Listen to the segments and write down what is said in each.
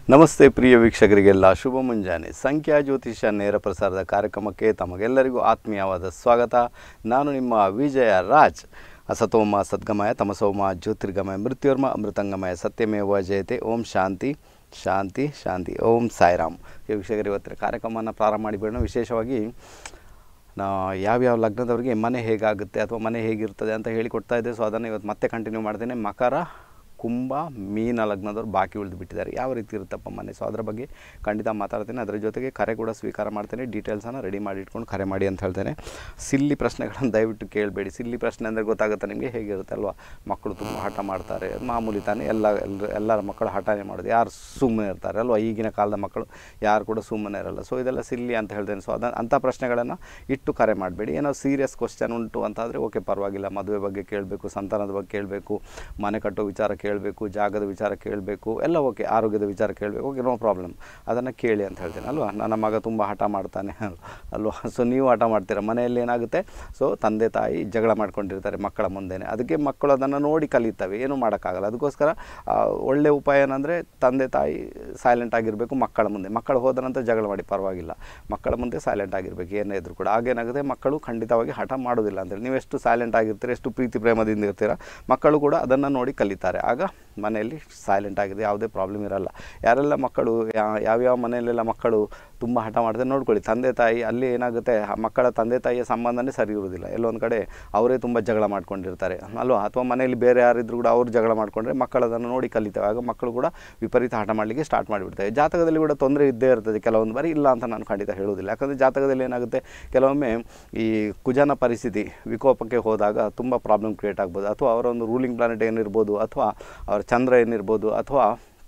ನಮಸ್ತೆ ಪ್ರಿಯ ವೀಕ್ಷಕರಿಗೆಲ್ಲ ಶುಭ ಮುಂಜಾನೆ ಸಂಖ್ಯಾ ಜ್ಯೋತಿಷ ನೇರ ಪ್ರಸಾರದ ಕಾರ್ಯಕ್ರಮಕ್ಕೆ ತಮಗೆಲ್ಲರಿಗೂ ಆತ್ಮೀಯವಾದ ಸ್ವಾಗತ ನಾನು ನಿಮ್ಮ ವಿಜಯ ರಾಜ್ ಅಸತೋಮ ಸದ್ಗಮಯ ತಮಸೋಮ ಜ್ಯೋತಿರ್ಗಮಯ ಮೃತ್ಯುರ್ಮ ಅಮೃತಂಗಮಯ ಸತ್ಯಮೇವ ಜಯತೆ ಓಂ ಶಾಂತಿ ಶಾಂತಿ ಶಾಂತಿ ಓಂ ಸಾಯಿರಾಮ್ ಈ ವೀಕ್ಷಕರು ಇವತ್ತಿನ ಕಾರ್ಯಕ್ರಮವನ್ನು ಪ್ರಾರಂಭ ಮಾಡಿಬಿಡೋಣ ವಿಶೇಷವಾಗಿ ನಾ ಯಾವ್ಯಾವ ಲಗ್ನದವರಿಗೆ ಮನೆ ಹೇಗಾಗುತ್ತೆ ಅಥವಾ ಮನೆ ಹೇಗಿರ್ತದೆ ಅಂತ ಹೇಳಿಕೊಡ್ತಾ ಇದ್ದೆ ಸೊ ಅದನ್ನು ಇವತ್ತು ಮತ್ತೆ ಕಂಟಿನ್ಯೂ ಮಾಡ್ತೇನೆ ಮಕರ ಕುಂಭ ಮೀನ ಲಗ್ನದವ್ರು ಬಾಕಿ ಉಳಿದು ಬಿಟ್ಟಿದ್ದಾರೆ ಯಾವ ರೀತಿ ಇರುತ್ತಪ್ಪ ಮನೆ ಸೊ ಅದರ ಬಗ್ಗೆ ಖಂಡಿತ ಮಾತಾಡ್ತೇನೆ ಅದರ ಜೊತೆಗೆ ಕರೆ ಕೂಡ ಸ್ವೀಕಾರ ಮಾಡ್ತೇನೆ ಡೀಟೇಲ್ಸನ್ನು ರೆಡಿ ಮಾಡಿ ಇಟ್ಕೊಂಡು ಕರೆ ಮಾಡಿ ಅಂತ ಹೇಳ್ತೇನೆ ಸಿಲ್ಲಿ ಪ್ರಶ್ನೆಗಳನ್ನು ದಯವಿಟ್ಟು ಕೇಳಬೇಡಿ ಸಿಲ್ಲಿ ಪ್ರಶ್ನೆ ಅಂದರೆ ಗೊತ್ತಾಗುತ್ತೆ ನಿಮಗೆ ಹೇಗಿರುತ್ತೆ ಅಲ್ವಾ ಮಕ್ಕಳು ತುಂಬ ಹಠ ಮಾಡ್ತಾರೆ ಮಾಮೂಲಿ ತಾನೇ ಎಲ್ಲ ಎಲ್ಲರ ಎಲ್ಲರ ಮಕ್ಕಳು ಹಠನೇ ಮಾಡೋದು ಯಾರು ಸುಮ್ಮನೆ ಇರ್ತಾರೆ ಅಲ್ವಾ ಈಗಿನ ಕಾಲದ ಮಕ್ಕಳು ಯಾರು ಕೂಡ ಸುಮ್ಮನೆ ಇರಲ್ಲ ಸೊ ಇದೆಲ್ಲ ಸಿಲ್ಲಿ ಅಂತ ಹೇಳ್ತೇನೆ ಸೊ ಅದ ಅಂಥ ಪ್ರಶ್ನೆಗಳನ್ನು ಇಟ್ಟು ಕರೆ ಮಾಡಬೇಡಿ ಏನೋ ಸೀರಿಯಸ್ ಕ್ವಶನ್ ಉಂಟು ಅಂತಾದರೆ ಓಕೆ ಪರವಾಗಿಲ್ಲ ಮದುವೆ ಬಗ್ಗೆ ಕೇಳಬೇಕು ಸಂತಾನದ ಬಗ್ಗೆ ಕೇಳಬೇಕು ಮನೆ ಕಟ್ಟೋ ವಿಚಾರ ಕೇಳಬೇಕು ಜಾಗದ ವಿಚಾರ ಕೇಳಬೇಕು ಎಲ್ಲ ಓಕೆ ಆರೋಗ್ಯದ ವಿಚಾರ ಕೇಳಬೇಕು ಓಕೆ ನೋ ಪ್ರಾಬ್ಲಮ್ ಅದನ್ನು ಕೇಳಿ ಅಂತ ಹೇಳ್ತೇನೆ ಅಲ್ವಾ ನನ್ನ ಮಗ ತುಂಬ ಹಠ ಮಾಡ್ತಾನೆ ಅಲ್ವಾ ಸೊ ನೀವು ಹಠ ಮಾಡ್ತೀರ ಮನೆಯಲ್ಲಿ ಏನಾಗುತ್ತೆ ಸೊ ತಂದೆ ತಾಯಿ ಜಗಳ ಮಾಡ್ಕೊಂಡಿರ್ತಾರೆ ಮಕ್ಕಳ ಮುಂದೆನೇ ಅದಕ್ಕೆ ಮಕ್ಕಳು ಅದನ್ನು ನೋಡಿ ಕಲಿತವೆ ಏನೂ ಮಾಡೋಕ್ಕಾಗಲ್ಲ ಅದಕ್ಕೋಸ್ಕರ ಆ, ಒಳ್ಳೆ ಉಪಾಯ ಏನಂದರೆ ತಂದೆ ತಾಯಿ ಸೈಲೆಂಟ್ ಆಗಿರಬೇಕು ಮಕ್ಕಳ ಮುಂದೆ ಮಕ್ಕಳು ಹೋದ ನಂತರ ಜಗಳ ಮಾಡಿ ಪರವಾಗಿಲ್ಲ ಮಕ್ಕಳ ಮುಂದೆ ಸೈಲೆಂಟ್ ಆಗಿರಬೇಕು ಏನೇ ಇದ್ರೂ ಕೂಡ ಆಗೇನಾಗುತ್ತೆ ಮಕ್ಕಳು ಖಂಡಿತವಾಗಿ ಹಠ ಮಾಡೋದಿಲ್ಲ ಅಂತೇಳಿ ನೀವು ಎಷ್ಟು ಸೈಲೆಂಟ್ ಆಗಿರ್ತೀರ ಎಷ್ಟು ಪ್ರೀತಿ ಪ್ರೇಮದಿಂದ ಇರ್ತೀರ ಮಕ್ಕಳು ಕೂಡ ಅದನ್ನು ನೋಡಿ ಕಲಿತಾರೆ ಆಗ ಮನೆಯಲ್ಲಿ ಸೈಲೆಂಟ್ ಆಗಿದೆ ಯಾವುದೇ ಪ್ರಾಬ್ಲಮ್ ಇರಲ್ಲ ಯಾರೆಲ್ಲ ಮಕ್ಕಳು ಯಾ- ಯಾವ್ಯಾವ ಮನೆಯಲ್ಲೆಲ್ಲ ಮಕ್ಕಳು ತುಂಬ ಹಠ ಮಾಡ್ತಾರೆ ನೋಡ್ಕೊಳ್ಳಿ ತಂದೆ ತಾಯಿ ಅಲ್ಲಿ ಏನಾಗುತ್ತೆ ಆ ಮಕ್ಕಳ ತಂದೆ ತಾಯಿಯ ಸಂಬಂಧನೇ ಸರಿ ಇರುವುದಿಲ್ಲ ಎಲ್ಲೊಂದು ಕಡೆ ಅವರೇ ತುಂಬ ಜಗಳ ಮಾಡ್ಕೊಂಡಿರ್ತಾರೆ ಅಲ್ವಾ ಅಥವಾ ಮನೆಯಲ್ಲಿ ಬೇರೆ ಯಾರಿದ್ರು ಕೂಡ ಅವ್ರು ಜಗಳ ಮಾಡ್ಕೊಂಡ್ರೆ ಮಕ್ಕಳು ಅದನ್ನು ನೋಡಿ ಕಲಿತವೆ ಆಗ ಮಕ್ಕಳು ಕೂಡ ವಿಪರೀತ ಹಠ ಮಾಡಲಿಕ್ಕೆ ಸ್ಟಾರ್ಟ್ ಮಾಡಿಬಿಡ್ತವೆ ಜಾತಕದಲ್ಲಿ ಕೂಡ ತೊಂದರೆ ಇದ್ದೇ ಇರ್ತದೆ ಕೆಲವೊಂದು ಬಾರಿ ಇಲ್ಲ ಅಂತ ನಾನು ಖಂಡಿತ ಹೇಳುವುದಿಲ್ಲ ಯಾಕಂದರೆ ಜಾತಕದಲ್ಲಿ ಏನಾಗುತ್ತೆ ಕೆಲವೊಮ್ಮೆ ಈ ಕುಜನ ಪರಿಸ್ಥಿತಿ ವಿಕೋಪಕ್ಕೆ ಹೋದಾಗ ತುಂಬ ಪ್ರಾಬ್ಲಮ್ ಕ್ರಿಯೇಟ್ ಆಗ್ಬೋದು ಅಥವಾ ಅವರ ಒಂದು ರೂಲಿಂಗ್ ಪ್ಲಾನೆಟ್ ಏನಿರ್ಬೋದು ಅಥವಾ ಅವರ ಚಂದ್ರ ಏನಿರ್ಬೋದು ಅಥವಾ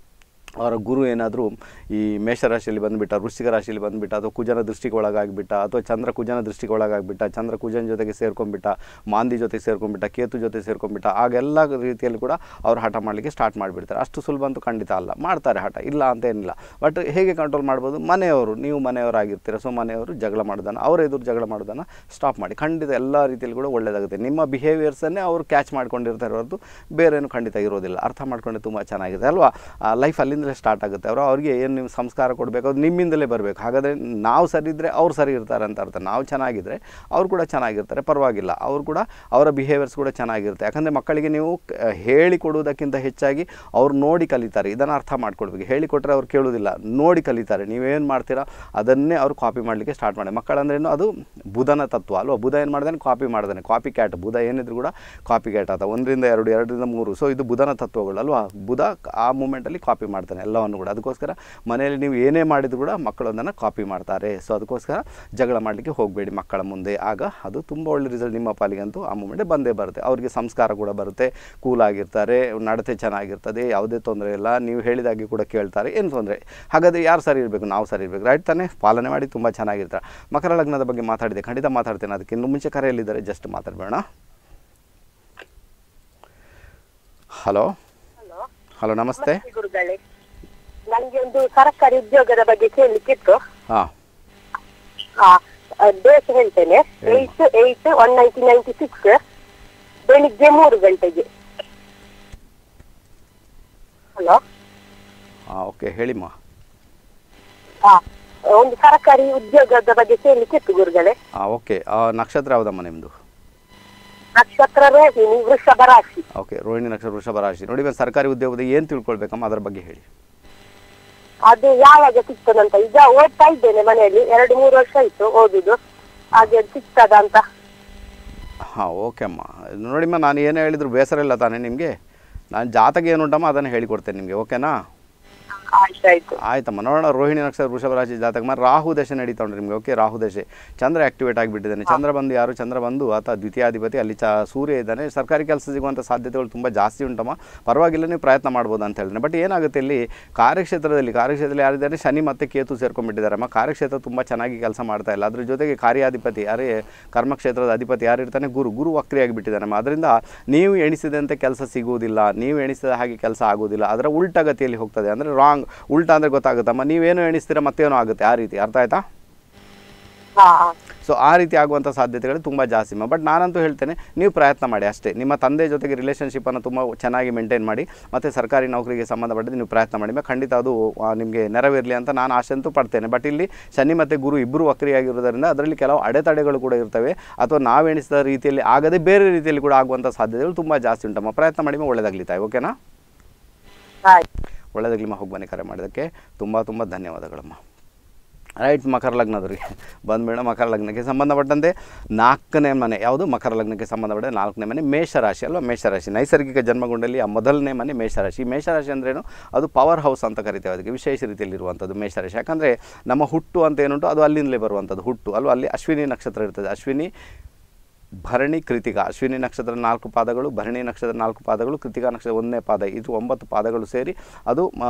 ಅವರ ಗುರು ಏನಾದರೂ ಈ ಮೇಷರಾಶಿಯಲ್ಲಿ ಬಂದುಬಿಟ್ಟ ವೃಶ್ಚಿಕ ರಾಶಿಯಲ್ಲಿ ಬಂದುಬಿಟ್ಟ ಅಥವಾ ಕುಜನ ದೃಷ್ಟಿಗೆ ಒಳಗಾಗಿಬಿಟ್ಟ ಅಥವಾ ಚಂದ್ರ ಕುಜನ ದೃಷ್ಟಿಗೆ ಒಳಗಾಗಿಬಿಟ್ಟ ಚಂದ್ರ ಕುಜನ ಜೊತೆಗೆ ಸೇರ್ಕೊಂಡ್ಬಿಟ್ಟ ಮಾಂದಿ ಜೊತೆಗೆ ಸೇರ್ಕೊಂಡ್ಬಿಟ್ಟ ಕೇತು ಜೊತೆ ಸೇರ್ಕೊಂಡ್ಬಿಟ್ಟ ಆಗೆಲ್ಲ ರೀತಿಯಲ್ಲಿ ಕೂಡ ಅವ್ರು ಹಠ ಮಾಡಲಿಕ್ಕೆ ಸ್ಟಾರ್ಟ್ ಮಾಡಿಬಿಡ್ತಾರೆ ಅಷ್ಟು ಸುಲಭ ಅಂತೂ ಖಂಡಿತ ಅಲ್ಲ ಮಾಡ್ತಾರೆ ಹಠ ಇಲ್ಲ ಅಂತ ಏನಿಲ್ಲ ಬಟ್ ಹೇಗೆ ಕಂಟ್ರೋಲ್ ಮಾಡ್ಬೋದು ಮನೆಯವರು ನೀವು ಮನೆಯವರಾಗಿರ್ತೀರ ಸೊ ಮನೆಯವರು ಜಗಳ ಮಾಡೋದನ್ನು ಅವ್ರ ಎದುರು ಜಗಳ ಮಾಡೋದನ್ನು ಸ್ಟಾಪ್ ಮಾಡಿ ಖಂಡಿತ ಎಲ್ಲ ರೀತಿಯಲ್ಲಿ ಕೂಡ ಒಳ್ಳೆಯದಾಗುತ್ತೆ ನಿಮ್ಮ ಬಿಹೇವಿಯರ್ಸನ್ನೇ ಅವರು ಕ್ಯಾಚ್ ಮಾಡ್ಕೊಂಡಿರ್ತಾರೆ ಹೊರತು ಬೇರೇನು ಖಂಡಿತ ಇರೋದಿಲ್ಲ ಅರ್ಥ ಮಾಡ್ಕೊಂಡೆ ತುಂಬ ಚೆನ್ನಾಗಿದೆ ಅಲ್ವಾ ಲೈಫ್ ಅಲ್ಲಿಂದಲೇ ಸ್ಟಾರ್ಟ್ ಆಗುತ್ತೆ ಅವರು ಅವ್ರಿಗೆ ಏನು ನೀವು ಸಂಸ್ಕಾರ ಕೊಡಬೇಕು ಅದು ನಿಮ್ಮಿಂದಲೇ ಬರಬೇಕು ಹಾಗಾದರೆ ನಾವು ಸರಿ ಇದ್ದರೆ ಅವ್ರು ಸರಿ ಇರ್ತಾರೆ ಅಂತ ಅರ್ಥ ನಾವು ಚೆನ್ನಾಗಿದ್ದರೆ ಅವ್ರು ಕೂಡ ಚೆನ್ನಾಗಿರ್ತಾರೆ ಪರವಾಗಿಲ್ಲ ಅವ್ರು ಕೂಡ ಅವರ ಬಿಹೇವಿಯರ್ಸ್ ಕೂಡ ಚೆನ್ನಾಗಿರುತ್ತೆ ಯಾಕಂದರೆ ಮಕ್ಕಳಿಗೆ ನೀವು ಕ- ಹೇಳಿಕೊಡುವುದಕ್ಕಿಂತ ಹೆಚ್ಚಾಗಿ ಅವ್ರು ನೋಡಿ ಕಲಿತಾರೆ ಇದನ್ನು ಅರ್ಥ ಮಾಡ್ಕೊಳ್ಬೇಕು ಹೇಳಿಕೊಟ್ರೆ ಅವ್ರು ಕೇಳೋದಿಲ್ಲ ನೋಡಿ ಕಲಿತಾರೆ ನೀವೇನು ಮಾಡ್ತೀರಾ ಅದನ್ನೇ ಅವ್ರು ಕಾಪಿ ಮಾಡಲಿಕ್ಕೆ ಸ್ಟಾರ್ಟ್ ಮಾಡಿ ಮಕ್ಕಳಂದ್ರೇನು ಅದು ಬುಧನ ತತ್ವ ಅಲ್ವಾ ಬುಧ ಏನು ಮಾಡ್ದಾನೆ ಕಾಪಿ ಮಾಡ್ದಾನೆ ಕಾಪಿ ಕ್ಯಾಟ್ ಬುಧ ಏನಿದ್ರು ಕೂಡ ಕಾಪಿ ಕ್ಯಾಟ್ ಆತ ಒಂದರಿಂದ ಎರಡು ಎರಡರಿಂದ ಮೂರು ಸೊ ಇದು ಬುಧನ ತತ್ವಗಳು ಅಲ್ವಾ ಬುಧ ಆ ಮೂಮೆಂಟಲ್ಲಿ ಕಾಪಿ ಮಾಡ್ತಾನೆ ಎಲ್ಲವನ್ನು ಕೂಡ ಅದಕ್ಕೋಸ್ಕರ ಮನೆಯಲ್ಲಿ ನೀವು ಏನೇ ಮಾಡಿದ್ರು ಕೂಡ ಮಕ್ಕಳು ಅದನ್ನು ಕಾಪಿ ಮಾಡ್ತಾರೆ ಸೊ ಅದಕ್ಕೋಸ್ಕರ ಜಗಳ ಮಾಡಲಿಕ್ಕೆ ಹೋಗಬೇಡಿ ಮಕ್ಕಳ ಮುಂದೆ ಆಗ ಅದು ತುಂಬ ಒಳ್ಳೆ ರಿಸಲ್ಟ್ ನಿಮ್ಮ ಪಾಲಿಗಂತೂ ಆ ಮೂಮೆಂಟ್ ಬಂದೇ ಬರುತ್ತೆ ಅವರಿಗೆ ಸಂಸ್ಕಾರ ಕೂಡ ಬರುತ್ತೆ ಕೂಲ್ ಆಗಿರ್ತಾರೆ ನಡತೆ ಚೆನ್ನಾಗಿರ್ತದೆ ಯಾವುದೇ ತೊಂದರೆ ಇಲ್ಲ ನೀವು ಹೇಳಿದಾಗೆ ಕೂಡ ಕೇಳ್ತಾರೆ ಏನು ತೊಂದರೆ ಹಾಗಾದರೆ ಯಾರು ಸರಿ ಇರಬೇಕು ನಾವು ಸರಿ ಇರಬೇಕು ರೈಟ್ ತಾನೇ ಪಾಲನೆ ಮಾಡಿ ತುಂಬ ಚೆನ್ನಾಗಿರ್ತಾರೆ ಮಕರ ಲಗ್ನದ ಬಗ್ಗೆ ಮಾತಾಡಿದೆ ಖಂಡಿತ ಮಾತಾಡ್ತೇನೆ ಅದಕ್ಕೆ ಇನ್ನು ಮುಂಚೆ ಕರೆಯಲ್ಲಿದ್ದಾರೆ ಜಸ್ಟ್ ಮಾತಾಡಬೇಡ ಹಲೋ ಹಲೋ ಹಲೋ ನಮಸ್ತೆ ನಮಸ್ತೆ ಗುರುಗಳೇ ನಂಗೆ ಒಂದು ಸರ್ಕಾರಿ ಉದ್ಯೋಗದ ಬಗ್ಗೆ ಕೇಳಲಿಕ್ಕಿತ್ತು ಹಾಂ ಹಾ ಡೇಟ್ ಹೇಳ್ತೇನೆ eight eight one nineteen ninety six ಬೆಳಿಗ್ಗೆ ಮೂರು ಗಂಟೆಗೆ ಹಲೋ ಹಾಂ ಓಕೆ ಹೇಳಿಮ್ಮ ಹಾ ಒಂದು ಸರ್ಕಾರಿ ಉದ್ಯೋಗದ ಬಗ್ಗೆ ಕೇಳಲಿಕ್ಕಿತ್ತು ಗುರುಗಳೇ ಹಾಂ ಓಕೆ ನಕ್ಷತ್ರ ಯಾವುದಮ್ಮ ನಿಮ್ಮದು ನಕ್ಷತ್ರ ರೋಹಿಣಿ ವೃಷಭ ರಾಶಿ ಓಕೆ ರೋಹಿಣಿ ನಕ್ಷತ್ರ ವೃಷಭ ರಾಶಿ ನೋಡಿ ಇವಾಗ ಸರ್ಕಾರಿ ಉದ್ಯೋಗದ ಏನು ತಿಳ್ಕೊಳ್ಬೇಕಮ್ಮ ಅದರ ಬಗ್ಗೆ ಹೇಳಿ ಅದು ಯಾವಾಗ ಸಿಗ್ತದಂತ ಈಗ ಓದ್ತಾ ಇದ್ದೇನೆ ಮನೆಯಲ್ಲಿ ಎರಡು ಮೂರು ವರ್ಷ ಆಯ್ತು ಓದುದು ಹಾಗೆ ಅದು ಸಿಗ್ತದ ಅಂತ ಹಾಂ ಓಕೆ ಅಮ್ಮ ನೋಡಿಮ್ಮ ನಾನು ಏನು ಹೇಳಿದ್ರು ಬೇಸರ ಇಲ್ಲ ತಾನೇ ನಿಮಗೆ ನಾನು ಜಾತಕ ಏನುಂಟಮ್ಮ ಅದನ್ನು ಹೇಳಿಕೊಡ್ತೇನೆ ನಿಮಗೆ ಓಕೆನಾ ಆಯ್ತಾಯ್ತು ಆಯ್ತಮ್ಮ ನೋಡೋಣ ರೋಹಿಣಿ ನಕ್ಷತ್ರ ವೃಷಭ ರಾಶಿ ಜಾತಕ ಮಾಡಿ ರಾಹು ದಶೆ ನಡೀತಾ ಉಂಟು ನಿಮಗೆ ಓಕೆ ರಾಹು ದಶೆ ಚಂದ್ರ ಆಕ್ಟಿವೇಟ್ ಆಗಿಬಿಟ್ಟಿದ್ದಾನೆ ಚಂದ್ರ ಬಂದು ಯಾರು ಚಂದ್ರ ಬಂದು ಆತ ದ್ವಿತೀಯಾಧಿಪತಿ ಅಲ್ಲಿ ಚ ಸೂರ್ಯ ಇದ್ದಾನೆ ಸರ್ಕಾರಿ ಕೆಲಸ ಸಿಗುವಂಥ ಸಾಧ್ಯತೆಗಳು ತುಂಬ ಜಾಸ್ತಿ ಉಂಟಮ್ಮ ಪರವಾಗಿಲ್ಲ ನೀವು ಪ್ರಯತ್ನ ಮಾಡ್ಬೋದು ಅಂತ ಹೇಳ್ತೇನೆ ಬಟ್ ಏನಾಗುತ್ತೆ ಇಲ್ಲಿ ಕಾರ್ಯಕ್ಷೇತ್ರದಲ್ಲಿ ಕಾರ್ಯಕ್ಷೇತ್ರದಲ್ಲಿ ಯಾರಿದ್ದಾರೆ ಶನಿ ಮತ್ತು ಕೇತು ಸೇರ್ಕೊಂಡ್ಬಿಟ್ಟಿದ್ದಾರಮ್ಮ ಕಾರ್ಯಕ್ಷೇತ್ರ ತುಂಬ ಚೆನ್ನಾಗಿ ಕೆಲಸ ಮಾಡ್ತಾ ಇಲ್ಲ ಅದ್ರ ಜೊತೆಗೆ ಕಾರ್ಯಾಧಿಪತಿ ಯಾರೇ ಕರ್ಮಕ್ಷೇತ್ರದ ಅಧಿಪತಿ ಯಾರಿರ್ತಾನೆ ಗುರು ಗುರು ವಕ್ರಿಯಾಗಿ ಬಿಟ್ಟಿದ್ದಾನಮ್ಮ ಅದರಿಂದ ನೀವು ಎಣಿಸಿದಂತೆ ಕೆಲಸ ಸಿಗುವುದಿಲ್ಲ ನೀವು ಎಣಿಸಿದ ಹಾಗೆ ಕೆಲಸ ಆಗೋದಿಲ್ಲ ಅದರ ಉಲ್ಟ ಗತಿಯಲ್ಲಿ ಹೋಗ್ತದೆ ಅಂದರೆ ರಾಂಗ್ ಉಲ್ಟಾ ಅಂದರೆ ಗೊತ್ತಾಗುತ್ತಮ್ಮ ನೀವೇನು ಎಣಿಸ್ತೀರ ಮತ್ತೇನೋ ಆಗುತ್ತೆ ಆ ರೀತಿ ಅರ್ಥ ಆಯ್ತಾ ಹಾ ಹಾ ಸೊ ಆ ರೀತಿ ಆಗುವಂಥ ಸಾಧ್ಯತೆಗಳು ತುಂಬ ಜಾಸ್ತಿ ಬಟ್ ನಾನಂತೂ ಹೇಳ್ತೇನೆ ನೀವು ಪ್ರಯತ್ನ ಮಾಡಿ ಅಷ್ಟೇ ನಿಮ್ಮ ತಂದೆ ಜೊತೆಗೆ ರಿಲೇಷನ್ಶಿಪ್ಪನ್ನು ತುಂಬ ಚೆನ್ನಾಗಿ ಮೇಂಟೈನ್ ಮಾಡಿ ಮತ್ತು ಸರ್ಕಾರಿ ನೌಕರಿಗೆ ಸಂಬಂಧಪಟ್ಟಂತೆ ನೀವು ಪ್ರಯತ್ನ ಮಾಡಿ ಮ- ಖಂಡಿತ ಅದು ಆ, ನಿಮಗೆ ನೆರವೇರಲಿ ಅಂತ ನಾನು ಆಶೆ ಅಂತೂ ಪಡ್ತೇನೆ ಬಟ್ ಇಲ್ಲಿ ಶನಿ ಮತ್ತು ಗುರು ಇಬ್ಬರು ವಕ್ರಿಯಾಗಿರೋದರಿಂದ ಅದರಲ್ಲಿ ಕೆಲವು ಅಡೆತಡೆಗಳು ಕೂಡ ಇರ್ತವೆ ಅಥವಾ ನಾವೆಣಿಸಿದ ರೀತಿಯಲ್ಲಿ ಆಗದೆ ಬೇರೆ ರೀತಿಯಲ್ಲಿ ಕೂಡ ಆಗುವಂಥ ಸಾಧ್ಯತೆಗಳು ತುಂಬ ಜಾಸ್ತಿ ಉಂಟಮ್ಮ ಪ್ರಯತ್ನ ಮಾಡಿ ಮ ಒಳ್ಳೆದಾಗ್ಲಿ ತಾಯಿ ಓಕೆನಾ ಆಯ್ತು ಒಳ್ಳೆದಾಗ್ಲಿ ಹೋಗಿ ಬನ್ನಿ ಕರೆ ಮಾಡೋದಕ್ಕೆ ತುಂಬ ತುಂಬ ಧನ್ಯವಾದಗಳಮ್ಮ ರೈಟ್ ಮಕರ ಲಗ್ನದವ್ರಿಗೆ ಬಂದ್ಬೇಡ ಮಕರ ಲಗ್ನಕ್ಕೆ ಸಂಬಂಧಪಟ್ಟಂತೆ ನಾಲ್ಕನೇ ಮನೆ ಯಾವುದು ಮಕರ ಲಗ್ನಕ್ಕೆ ಸಂಬಂಧಪಟ್ಟ ನಾಲ್ಕನೇ ಮನೆ ಮೇಷರಾಶಿ ಅಲ್ವಾ ಮೇಷರಾಶಿ ನೈಸರ್ಗಿಕ ಜನ್ಮಗುಂಡಲ್ಲಿ ಆ ಮೊದಲನೇ ಮನೆ ಮೇಷರಾಶಿ ಈ ಮೇಷರಾಶಿ ಅಂದ್ರೇನು ಅದು ಪವರ್ ಹೌಸ್ ಅಂತ ಕರಿತೇವೆ ಅದಕ್ಕೆ ವಿಶೇಷ ರೀತಿಯಲ್ಲಿ ಇರುವಂಥದ್ದು ಮೇಷರಾಶಿ ಯಾಕಂದರೆ ನಮ್ಮ ಹುಟ್ಟು ಅಂತ ಏನುಂಟು ಅದು ಅಲ್ಲಿಂದಲೇ ಬರುವಂಥದ್ದು ಹುಟ್ಟು ಅಲ್ವಾ ಅಲ್ಲಿ ಅಶ್ವಿನಿ ನಕ್ಷತ್ರ ಇರ್ತದೆ ಅಶ್ವಿನಿ ಭರಣಿ ಕೃತಿಕ ಅಶ್ವಿನಿ ನಕ್ಷತ್ರ ನಾಲ್ಕು ಪಾದಗಳು ಭರಣಿ ನಕ್ಷತ್ರ ನಾಲ್ಕು ಪಾದಗಳು ಕೃತಿಕಾ ನಕ್ಷತ್ರ ಒಂದನೇ ಪಾದ ಇದು ಒಂಬತ್ತು ಪಾದಗಳು ಸೇರಿ ಅದು ಆ,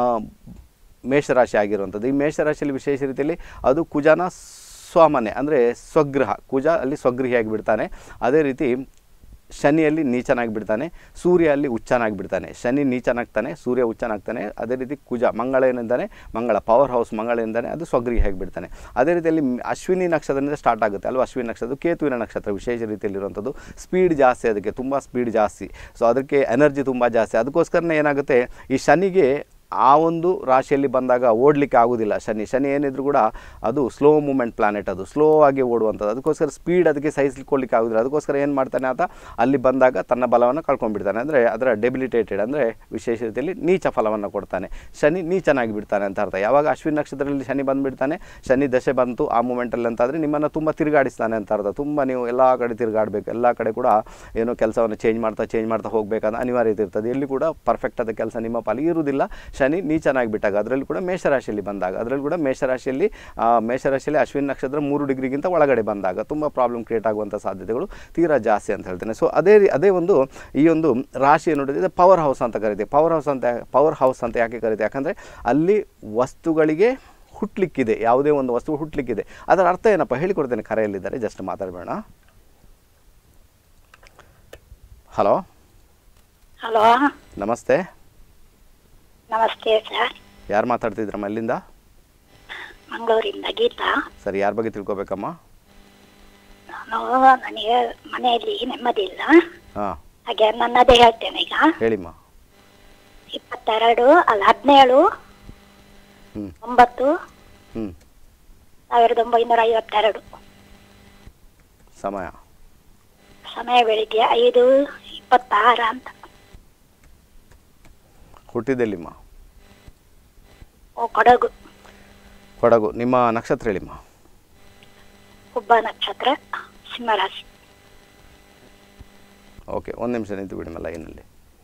ಮೇಷರಾಶಿ ಆಗಿರುವಂಥದ್ದು ಈ ಮೇಷರಾಶಿಯಲ್ಲಿ ವಿಶೇಷ ರೀತಿಯಲ್ಲಿ ಅದು ಕುಜನ ಸ್ವಮನೆ ಅಂದರೆ ಸ್ವಗೃಹ ಕುಜ ಅಲ್ಲಿ ಸ್ವಗೃಹಿಯಾಗಿ ಬಿಡ್ತಾನೆ ಅದೇ ರೀತಿ ಶನಿಯಲ್ಲಿ ನೀಚನಾಗಿ ಬಿಡ್ತಾನೆ ಸೂರ್ಯ ಅಲ್ಲಿ ಉಚ್ಚನಾಗಿ ಬಿಡ್ತಾನೆ ಶನಿ ನೀಚನಾಗ್ತಾನೆ ಸೂರ್ಯ ಉಚ್ಚನಾಗ್ತಾನೆ ಅದೇ ರೀತಿ ಕುಜ ಮಂಗಳ ಏನಿದ್ದಾನೆ ಮಂಗಳ ಪವರ್ ಹೌಸ್ ಮಂಗಳ ಏನಿದ್ದಾನೆ ಅದು ಸ್ವಗೃಹಿಯಾಗಿ ಬಿಡ್ತಾನೆ ಅದೇ ರೀತಿಯಲ್ಲಿ ಮ್- ಅಶ್ವಿನಿ ನಕ್ಷತ್ರದಿಂದ ಸ್ಟಾರ್ಟ್ ಆಗುತ್ತೆ ಅಲ್ವಾ ಅಶ್ವಿನಿ ನಕ್ಷತ್ರ ಕೇತುವಿನ ನಕ್ಷತ್ರ ವಿಶೇಷ ರೀತಿಯಲ್ಲಿರುವಂಥದ್ದು ಸ್ಪೀಡ್ ಜಾಸ್ತಿ ಅದಕ್ಕೆ ತುಂಬ ಸ್ಪೀಡ್ ಜಾಸ್ತಿ ಸೊ ಅದಕ್ಕೆ ಎನರ್ಜಿ ತುಂಬ ಜಾಸ್ತಿ ಅದಕ್ಕೋಸ್ಕರನೇ ಏನಾಗುತ್ತೆ ಈ ಶನಿಗೆ ಆ ಒಂದು ರಾಶಿಯಲ್ಲಿ ಬಂದಾಗ ಓಡಲಿಕ್ಕೆ ಆಗೋದಿಲ್ಲ ಶನಿ ಶನಿ ಏನಿದ್ರು ಕೂಡ ಅದು ಸ್ಲೋ ಮೂಮೆಂಟ್ ಪ್ಲಾನೆಟ್ ಅದು ಸ್ಲೋ ಆಗಿ ಓಡುವಂಥದ್ದು ಅದಕ್ಕೋಸ್ಕರ ಸ್ಪೀಡ್ ಅದಕ್ಕೆ ಸಹಿಸ್ಲಿಕ್ಕೊಳ್ಳಿಕ್ಕೆ ಆಗೋದಿಲ್ಲ ಅದಕ್ಕೋಸ್ಕರ ಏನು ಮಾಡ್ತಾನೆ ಆತ ಅಲ್ಲಿ ಬಂದಾಗ ತನ್ನ ಬಲವನ್ನು ಕಳ್ಕೊಂಡ್ಬಿಡ್ತಾನೆ ಅಂದರೆ ಅದರ ಡೆಬಿಲಿಟೇಟೆಡ್ ಅಂದರೆ ವಿಶೇಷ ರೀತಿಯಲ್ಲಿ ನೀಚ ಫಲವನ್ನು ಕೊಡ್ತಾನೆ ಶನಿ ನೀಚನಾಗಿ ಬಿಡ್ತಾನೆ ಅಂತ ಅರ್ಥ ಯಾವಾಗ ಅಶ್ವಿನ ನಕ್ಷತ್ರದಲ್ಲಿ ಶನಿ ಬಂದುಬಿಡ್ತಾನೆ ಶನಿ ದಶೆ ಬಂತು ಆ ಮೂಮೆಂಟಲ್ಲಿ ಅಂತಾದರೆ ನಿಮ್ಮನ್ನು ತುಂಬ ತಿರುಗಾಡಿಸ್ತಾನೆ ಅಂತ ಅರ್ಥ ತುಂಬ ನೀವು ಎಲ್ಲ ಕಡೆ ತಿರುಗಾಡಬೇಕು ಎಲ್ಲ ಕಡೆ ಕೂಡ ಏನೋ ಕೆಲಸವನ್ನು ಚೇಂಜ್ ಮಾಡ್ತಾ ಚೇಂಜ್ ಮಾಡ್ತಾ ಹೋಗಬೇಕಂತ ಅನಿವಾರ್ಯತೆ ಇರ್ತದೆ ಎಲ್ಲಿ ಕೂಡ ಪರ್ಫೆಕ್ಟ್ ಆದ ಕೆಲಸ ನಿಮ್ಮ ಪಾಲಿಗೆ ಇರುವುದಿಲ್ಲ ಶನಿ ನೀಚನಾಗಿ ಬಿಟ್ಟಾಗ ಅದರಲ್ಲಿ ಕೂಡ ಮೇಷರಾಶಿಯಲ್ಲಿ ಬಂದಾಗ ಅದರಲ್ಲಿ ಕೂಡ ಮೇಷರಾಶಿಯಲ್ಲಿ ಆ, ಮೇಷರಾಶಿಯಲ್ಲಿ ಅಶ್ವಿನ ನಕ್ಷತ್ರ ಮೂರು ಡಿಗ್ರಿಗಿಂತ ಒಳಗಡೆ ಬಂದಾಗ ತುಂಬ ಪ್ರಾಬ್ಲಮ್ ಕ್ರಿಯೇಟ್ ಆಗುವಂಥ ಸಾಧ್ಯತೆಗಳು ತೀರಾ ಜಾಸ್ತಿ ಅಂತ ಹೇಳ್ತೇನೆ ಸೊ ಅದೇ ರೀ- ಅದೇ ಒಂದು ಈ ಒಂದು ರಾಶಿ ನೋಡಿದ್ರೆ ಪವರ್ ಹೌಸ್ ಅಂತ ಕರಿತೀವಿ ಪವರ್ ಹೌಸ್ ಅಂತ ಪವರ್ ಹೌಸ್ ಅಂತ ಯಾಕೆ ಕರಿತೀವಿ ಯಾಕಂದರೆ ಅಲ್ಲಿ ವಸ್ತುಗಳಿಗೆ ಹುಟ್ಲಿಕ್ಕಿದೆ ಯಾವುದೇ ಒಂದು ವಸ್ತು ಹುಟ್ಲಿಕ್ಕಿದೆ ಅದರ ಅರ್ಥ ಏನಪ್ಪ ಹೇಳಿಕೊಡ್ತೇನೆ ಕರೆಯಲ್ಲಿದ್ದಾರೆ ಜಸ್ಟ್ ಮಾತಾಡಬೇಡ ಹಲೋ ಹಲೋ ನಮಸ್ತೆ ನಮಸ್ತೆ ಸರ್ ಯಾರು ಮಾತಾಡ್ತಿದ್ರಮ್ಮ ಅಲ್ಲಿಂದ ಮಂಗಳೂರಿಂದ ಗೀತಾ ಸರಿ ಯಾರ ಬಗ್ಗೆ ತಿಳ್ಕೊಬೇಕಮ್ಮ ನಾನು ನನಗೆ ಮನೆಯಲ್ಲಿ ನೆಮ್ಮದಿ ಇಲ್ಲ ಹಾಂ ಹಾಗೆ ನನ್ನದೇ ಹೇಳ್ತೇನೆ ಈಗ ಹೇಳಿಮ್ಮ ಇಪ್ಪತ್ತೆರಡು ಅಲ್ಲ ಹದಿನೇಳು ಹ್ಞೂ ಒಂಬತ್ತು ಹ್ಞೂ ಸಾವಿರದ ಒಂಬೈನೂರ ಐವತ್ತೆರಡು ಸಮಯ ಸಮಯ ಬೆಳಿಗ್ಗೆ ಐದು ಇಪ್ಪತ್ತಾರ ಅಂತ ಹುಟ್ಟಿದ್ದೆಲ್ಲಿಮ್ಮ ಓ ಕೊಡಗು ಕೊಡಗು ನಿಮ್ಮ ನಕ್ಷತ್ರ ಹೇಳಿಮ್ಮ ಹುಬ್ಬ ನಕ್ಷತ್ರ ಸಿಂಹರಾಶಿ ಓಕೆ ಒಂದು ನಿಮಿಷ ನಿಂತು ಬಿಡಿಮ್ಮ ಲೈನಲ್ಲಿ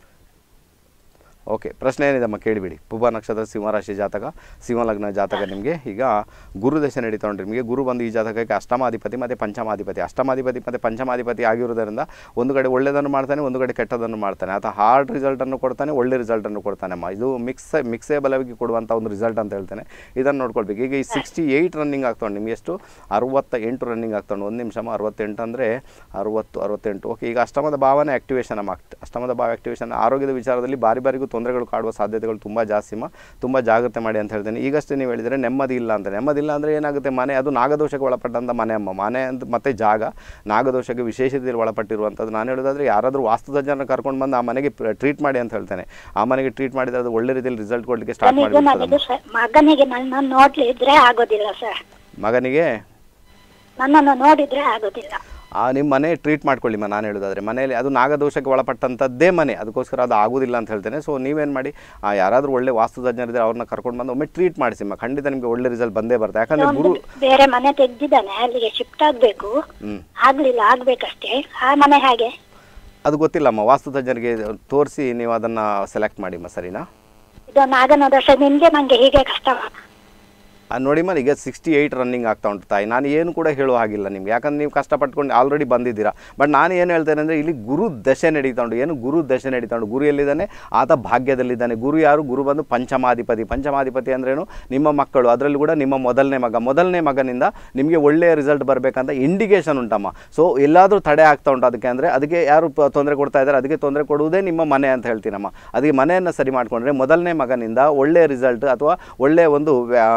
ಓಕೆ ಪ್ರಶ್ನೆ ಏನಿದಮ್ಮ ಕೇಳಿಬಿಡಿ ಪುಬ್ಬ ನಕ್ಷತ್ರ ಸಿಂಹರಾಶಿ ಜಾತಕ ಸಿಂಹಲಗ್ನ ಜಾತಕ ನಿಮಗೆ ಈಗ ಗುರು ದಶೆ ನಡೀತಾ ಉಂಟು ನಿಮಗೆ ಗುರು ಬಂದು ಈ ಜಾತಕಕ್ಕೆ ಅಷ್ಟಮಾಧಿಪತಿ ಮತ್ತು ಪಂಚಮಾಧಿಪತಿ ಅಷ್ಟಮಾಧಿಪತಿ ಮತ್ತು ಪಂಚಮಾಧಿಪತಿ ಆಗಿರುವುದರಿಂದ ಒಂದು ಕಡೆ ಒಳ್ಳೆಯದನ್ನು ಮಾಡ್ತಾನೆ ಒಂದು ಕಡೆ ಕೆಟ್ಟದನ್ನು ಮಾಡ್ತಾನೆ ಆತ ಹಾರ್ಡ್ ರಿಸಲ್ಟನ್ನು ಕೊಡ್ತಾನೆ ಒಳ್ಳೆ ರಿಸಲ್ಟನ್ನು ಕೊಡ್ತಾನೆ ಅಮ್ಮ ಇದು ಮಿಕ್ಸ್ ಮಿಕ್ಸೇಬಲ್ ಆಗಿ ಕೊಡುವಂಥ ಒಂದು ರಿಸಲ್ಟ್ ಅಂತ ಹೇಳ್ತೇನೆ ಇದನ್ನು ನೋಡ್ಕೊಳ್ಬೇಕು ಈಗ ಈ ಸಿಕ್ಸ್ಟಿ ಏಯ್ಟ್ ರನ್ನಿಂಗ್ ಆಗ್ತಾವೆ ನಿಮ್ಗೆ ಎಷ್ಟು ಅರವತ್ತ ಎಂಟು ರನ್ನಿಂಗ್ ಆಗ್ತಾವೆ ಒಂದು ನಿಮಿಷಮ್ಮ ಅರವತ್ತೆಂಟು ಅಂದರೆ ಅರವತ್ತು ಅರವತ್ತೆಂಟು ಓಕೆ ಈಗ ಅಷ್ಟಮದ ಭಾವನೆ ಆ್ಯಕ್ಟಿವೇಶನ್ ಅಮ್ಮ ಅಷ್ಟಮದ ಭಾವ ಆ್ಯಕ್ಟಿವೇಶನ್ ಆರೋಗ್ಯದ ವಿಚಾರದಲ್ಲಿ ಬಾರಿ ಬಾರಿಗೂ ತೊಂದರೆಗಳು ಕಾಡುವ ಸಾಧ್ಯತೆಗಳು ತುಂಬ ಜಾಸ್ತಿ ಅಮ್ಮ ತುಂಬ ಜಾಗ್ರತೆ ಮಾಡಿ ಅಂತ ಹೇಳ್ತೇನೆ ಈಗಷ್ಟೇ ನೀವು ಹೇಳಿದರೆ ನೆಮ್ಮದಿ ಇಲ್ಲ ಅಂತ ನೆಮ್ಮದಿ ಇಲ್ಲ ಅಂದರೆ ಏನಾಗುತ್ತೆ ಮನೆ ಅದು ನಾಗದೋಷಕ್ಕೆ ಒಳಪಟ್ಟಂಥ ಮನೆ ಅಮ್ಮ ಮನೆ ಅಂತ ಮತ್ತೆ ಜಾಗ ನಾಗದೋಷಕ್ಕೆ ವಿಶೇಷ ರೀತಿಯಲ್ಲಿ ಒಳಪಟ್ಟಿರುವಂಥದ್ದು ನಾನು ಹೇಳೋದಾದ್ರೆ ಯಾರಾದರೂ ವಾಸ್ತುತಜ್ಞರನ್ನ ಕರ್ಕೊಂಡು ಬಂದು ಆ ಮನೆಗೆ ಟ್ರೀಟ್ ಮಾಡಿ ಅಂತ ಹೇಳ್ತೇನೆ ಆ ಮನೆಗೆ ಟ್ರೀಟ್ ಮಾಡಿದರೆ ಅದು ಒಳ್ಳೆ ರೀತಿಯಲ್ಲಿ ರಿಸಲ್ಟ್ ಕೊಡಲಿಕ್ಕೆ ಸ್ಟಾರ್ಟ್ ನನಗೆ ಮಾಡಿಬಿಡ್ತದೆ ನನಗೆ ಸರ್ ಮಗನಿಗೆ ನನ್ನ ನೋಡ್ಲಿದ್ರೆ ಆಗೋದಿಲ್ಲ ಸರ್ ಮಗನಿಗೆ ನನ್ನನ್ನು ನೋಡಿದ್ರೆ ಆಗೋದಿಲ್ಲ ಆ ನಿಮ್ಮ ಮನೆ ಟ್ರೀಟ್ ಮಾಡ್ಕೊಳ್ಳಿಮ್ಮ ನಾನು ಹೇಳೋದಾದ್ರೆ ಮನೆಯಲ್ಲಿ ಅದು ನಾಗದೋಷಕ್ಕೆ ಒಳಪಟ್ಟಂಥದ್ದೇ ಮನೆ ಅದಕ್ಕೋಸ್ಕರ ಅದು ಆಗೋದಿಲ್ಲ ಅಂತ ಹೇಳ್ತೇನೆ ಸೊ ನೀವೇನು ಮಾಡಿ ಆ ಯಾರಾದರೂ ಒಳ್ಳೆ ವಾಸ್ತುತಜ್ಞರಿದ್ರೆ ಅವ್ರನ್ನ ಕರ್ಕೊಂಡು ಬಂದು ಒಮ್ಮೆ ಟ್ರೀಟ್ ಮಾಡಿಸಿಮ್ಮ ಖಂಡಿತ ನಿಮಗೆ ಒಳ್ಳೆ ರಿಸಲ್ಟ್ ಬಂದೇ ಬರುತ್ತೆ ಯಾಕಂದರೆ ಒಂದು ಗುರು ಬೇರೆ ಮನೆ ತೆಗ್ದಿದ್ದಾನೆ ಅಲ್ಲಿಗೆ ಶಿಫ್ಟ್ ಆಗ್ಬೇಕು ಹ್ಞೂ ಆಗ್ಲಿಲ್ಲ ಆಗ್ಬೇಕಷ್ಟೇ ಆ ಮನೆ ಹಾಗೆ ಅದು ಗೊತ್ತಿಲ್ಲಮ್ಮ ವಾಸ್ತುತಜ್ಞರಿಗೆ ತೋರಿಸಿ ನೀವು ಅದನ್ನು ಸೆಲೆಕ್ಟ್ ಮಾಡಿಮ್ಮ ಸರಿನಾ ಇದು ನಾಗನ ದೋಷ ನಿಮ್ಗೆ ನಂಗೆ ಹೀಗೆ ಕಷ್ಟ ಆ, ನೋಡಿಮ್ಮ ಈಗ ಸಿಕ್ಸ್ಟಿ ಏಯ್ಟ್ ರನ್ನಿಂಗ್ ಆಗ್ತಾ ಉಂಟು ತಾಯಿ ನಾನು ಏನು ಕೂಡ ಹೇಳುವ ಹಾಗಿಲ್ಲ ನಿಮ್ಗೆ ಯಾಕಂದ್ರೆ ನೀವು ಕಷ್ಟಪಟ್ಕೊಂಡು ಆಲ್ರೆಡಿ ಬಂದಿದ್ದೀರಾ ಬಟ್ ನಾನು ಏನು ಹೇಳ್ತೇನೆ ಅಂದರೆ ಇಲ್ಲಿ ಗುರು ದಶೆ ನಡೀತಾ ಉಂಟು ಏನು ಗುರು ದಶೆ ನಡೀತಾ ಉಂಟು ಗುರು ಎಲ್ಲಿದ್ದಾನೆ ಆತ ಭಾಗ್ಯದಲ್ಲಿದ್ದಾನೆ ಗುರು ಯಾರು ಗುರು ಬಂದು ಪಂಚಮಾಧಿಪತಿ ಪಂಚಮಾಧಿಪತಿ ಅಂದ್ರೇನು ನಿಮ್ಮ ಮಕ್ಕಳು ಅದರಲ್ಲಿ ಕೂಡ ನಿಮ್ಮ ಮೊದಲನೇ ಮಗ ಮೊದಲನೇ ಮಗನಿಂದ ನಿಮಗೆ ಒಳ್ಳೆಯ ರಿಸಲ್ಟ್ ಬರಬೇಕಂತ ಇಂಡಿಕೇಶನ್ ಉಂಟಮ್ಮ ಸೊ ಎಲ್ಲಾದರೂ ತಡೆ ಆಗ್ತಾ ಉಂಟು ಅದಕ್ಕೆ ಅಂದರೆ ಅದಕ್ಕೆ ಯಾರು ಪ- ತೊಂದರೆ ಕೊಡ್ತಾ ಇದ್ದಾರೆ ಅದಕ್ಕೆ ತೊಂದರೆ ಕೊಡುವುದೇ ನಿಮ್ಮ ಮನೆ ಅಂತ ಹೇಳ್ತೀನಮ್ಮ ಅದಕ್ಕೆ ಮನೆಯನ್ನು ಸರಿ ಮಾಡಿಕೊಂಡ್ರೆ ಮೊದಲನೇ ಮಗನಿಂದ ಒಳ್ಳೆಯ ರಿಸಲ್ಟ್ ಅಥವಾ ಒಳ್ಳೆಯ ಒಂದು ವ್ಯಾ- ಒಂದು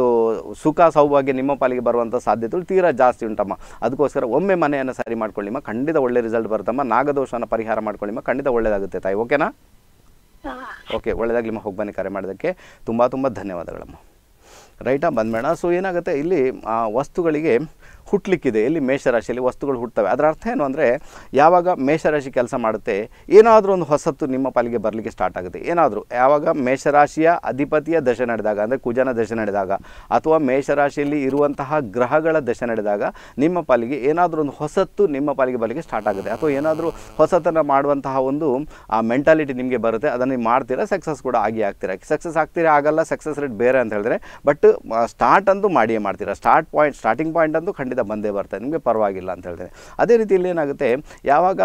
ಒಂದು ಸುಖ ಸೌಭಾಗ್ಯ ನಿಮ್ಮ ಪಾಲಿಗೆ ಬರುವಂಥ ಸಾಧ್ಯತೆಗಳು ತೀರಾ ಜಾಸ್ತಿ ಉಂಟಮ್ಮ ಅದಕ್ಕೋಸ್ಕರ ಒಮ್ಮೆ ಮನೆಯನ್ನು ಸರಿ ಮಾಡ್ಕೊಳ್ಳಿಮ್ಮ ಖಂಡಿತ ಒಳ್ಳೆ ರಿಸಲ್ಟ್ ಬರುತ್ತಮ್ಮ ನಾಗದೋಷನ ಪರಿಹಾರ ಮಾಡ್ಕೊಳ್ಳಿಮ್ಮ ಖಂಡಿತ ಒಳ್ಳೆಯದಾಗುತ್ತೆ ತಾಯಿ ಓಕೆನಾ ಹಾ. ಓಕೆ ಒಳ್ಳೆಯದಾಗಲಿ ಹೋಗಿ ಬನ್ನಿ ಕರೆ ಮಾಡೋದಕ್ಕೆ ತುಂಬ ತುಂಬ ಧನ್ಯವಾದಗಳಮ್ಮ ರೈಟಾ ಬಂದ್ಬೇಡ ಸೊ ಏನಾಗುತ್ತೆ ಇಲ್ಲಿ ಆ, ವಸ್ತುಗಳಿಗೆ ಹುಟ್ಟಲಿಕ್ಕಿದೆ ಇಲ್ಲಿ ಮೇಷರಾಶಿಯಲ್ಲಿ ವಸ್ತುಗಳು ಹುಟ್ಟುತ್ತವೆ ಅದರ ಅರ್ಥ ಏನು ಅಂದರೆ ಯಾವಾಗ ಮೇಷರಾಶಿ ಕೆಲಸ ಮಾಡುತ್ತೆ ಏನಾದರೂ ಒಂದು ಹೊಸತ್ತು ನಿಮ್ಮ ಪಾಲಿಗೆ ಬರಲಿಕ್ಕೆ ಸ್ಟಾರ್ಟ್ ಆಗುತ್ತೆ ಏನಾದರೂ ಯಾವಾಗ ಮೇಷರಾಶಿಯ ಅಧಿಪತಿಯ ದಶೆ ನಡೆದಾಗ ಅಂದರೆ ಕುಜನ ದಶೆ ನಡೆದಾಗ ಅಥವಾ ಮೇಷರಾಶಿಯಲ್ಲಿ ಇರುವಂತಹ ಗ್ರಹಗಳ ದಶೆ ನಡೆದಾಗ ನಿಮ್ಮ ಪಾಲಿಗೆ ಏನಾದರೂ ಒಂದು ಹೊಸತ್ತು ನಿಮ್ಮ ಪಾಲಿಗೆ ಬರಲಿಕ್ಕೆ ಸ್ಟಾರ್ಟ್ ಆಗುತ್ತೆ ಅಥವಾ ಏನಾದರೂ ಹೊಸತನ್ನು ಮಾಡುವಂತಹ ಒಂದು ಆ ಮೆಂಟಾಲಿಟಿ ನಿಮಗೆ ಬರುತ್ತೆ ಅದನ್ನು ನೀವು ಮಾಡ್ತೀರಾ ಸಕ್ಸಸ್ ಕೂಡ ಆಗಿ ಆಗ್ತೀರಾ ಸಕ್ಸಸ್ ಆಗ್ತೀರಾ ಆಗಲ್ಲ ಸಕ್ಸಸ್ ರೇಟ್ ಬೇರೆ ಅಂತ ಹೇಳಿದ್ರೆ ಬಟ್ ಸ್ಟಾರ್ಟ್ ಅಂತೂ ಮಾಡಿಯೇ ಮಾಡ್ತೀರಾ ಸ್ಟಾರ್ಟ್ ಪಾಯಿಂಟ್ ಸ್ಟಾರ್ಟಿಂಗ್ ಪಾಯಿಂಟ್ ಅಂತೂ ಖಂಡಿತ ಬಂದೇ ಬರ್ತದೆ ನಿಮಗೆ ಪರವಾಗಿಲ್ಲ ಅಂತ ಹೇಳ್ತೇನೆ ಅದೇ ರೀತಿ ಇಲ್ಲಿ ಏನಾಗುತ್ತೆ ಯಾವಾಗ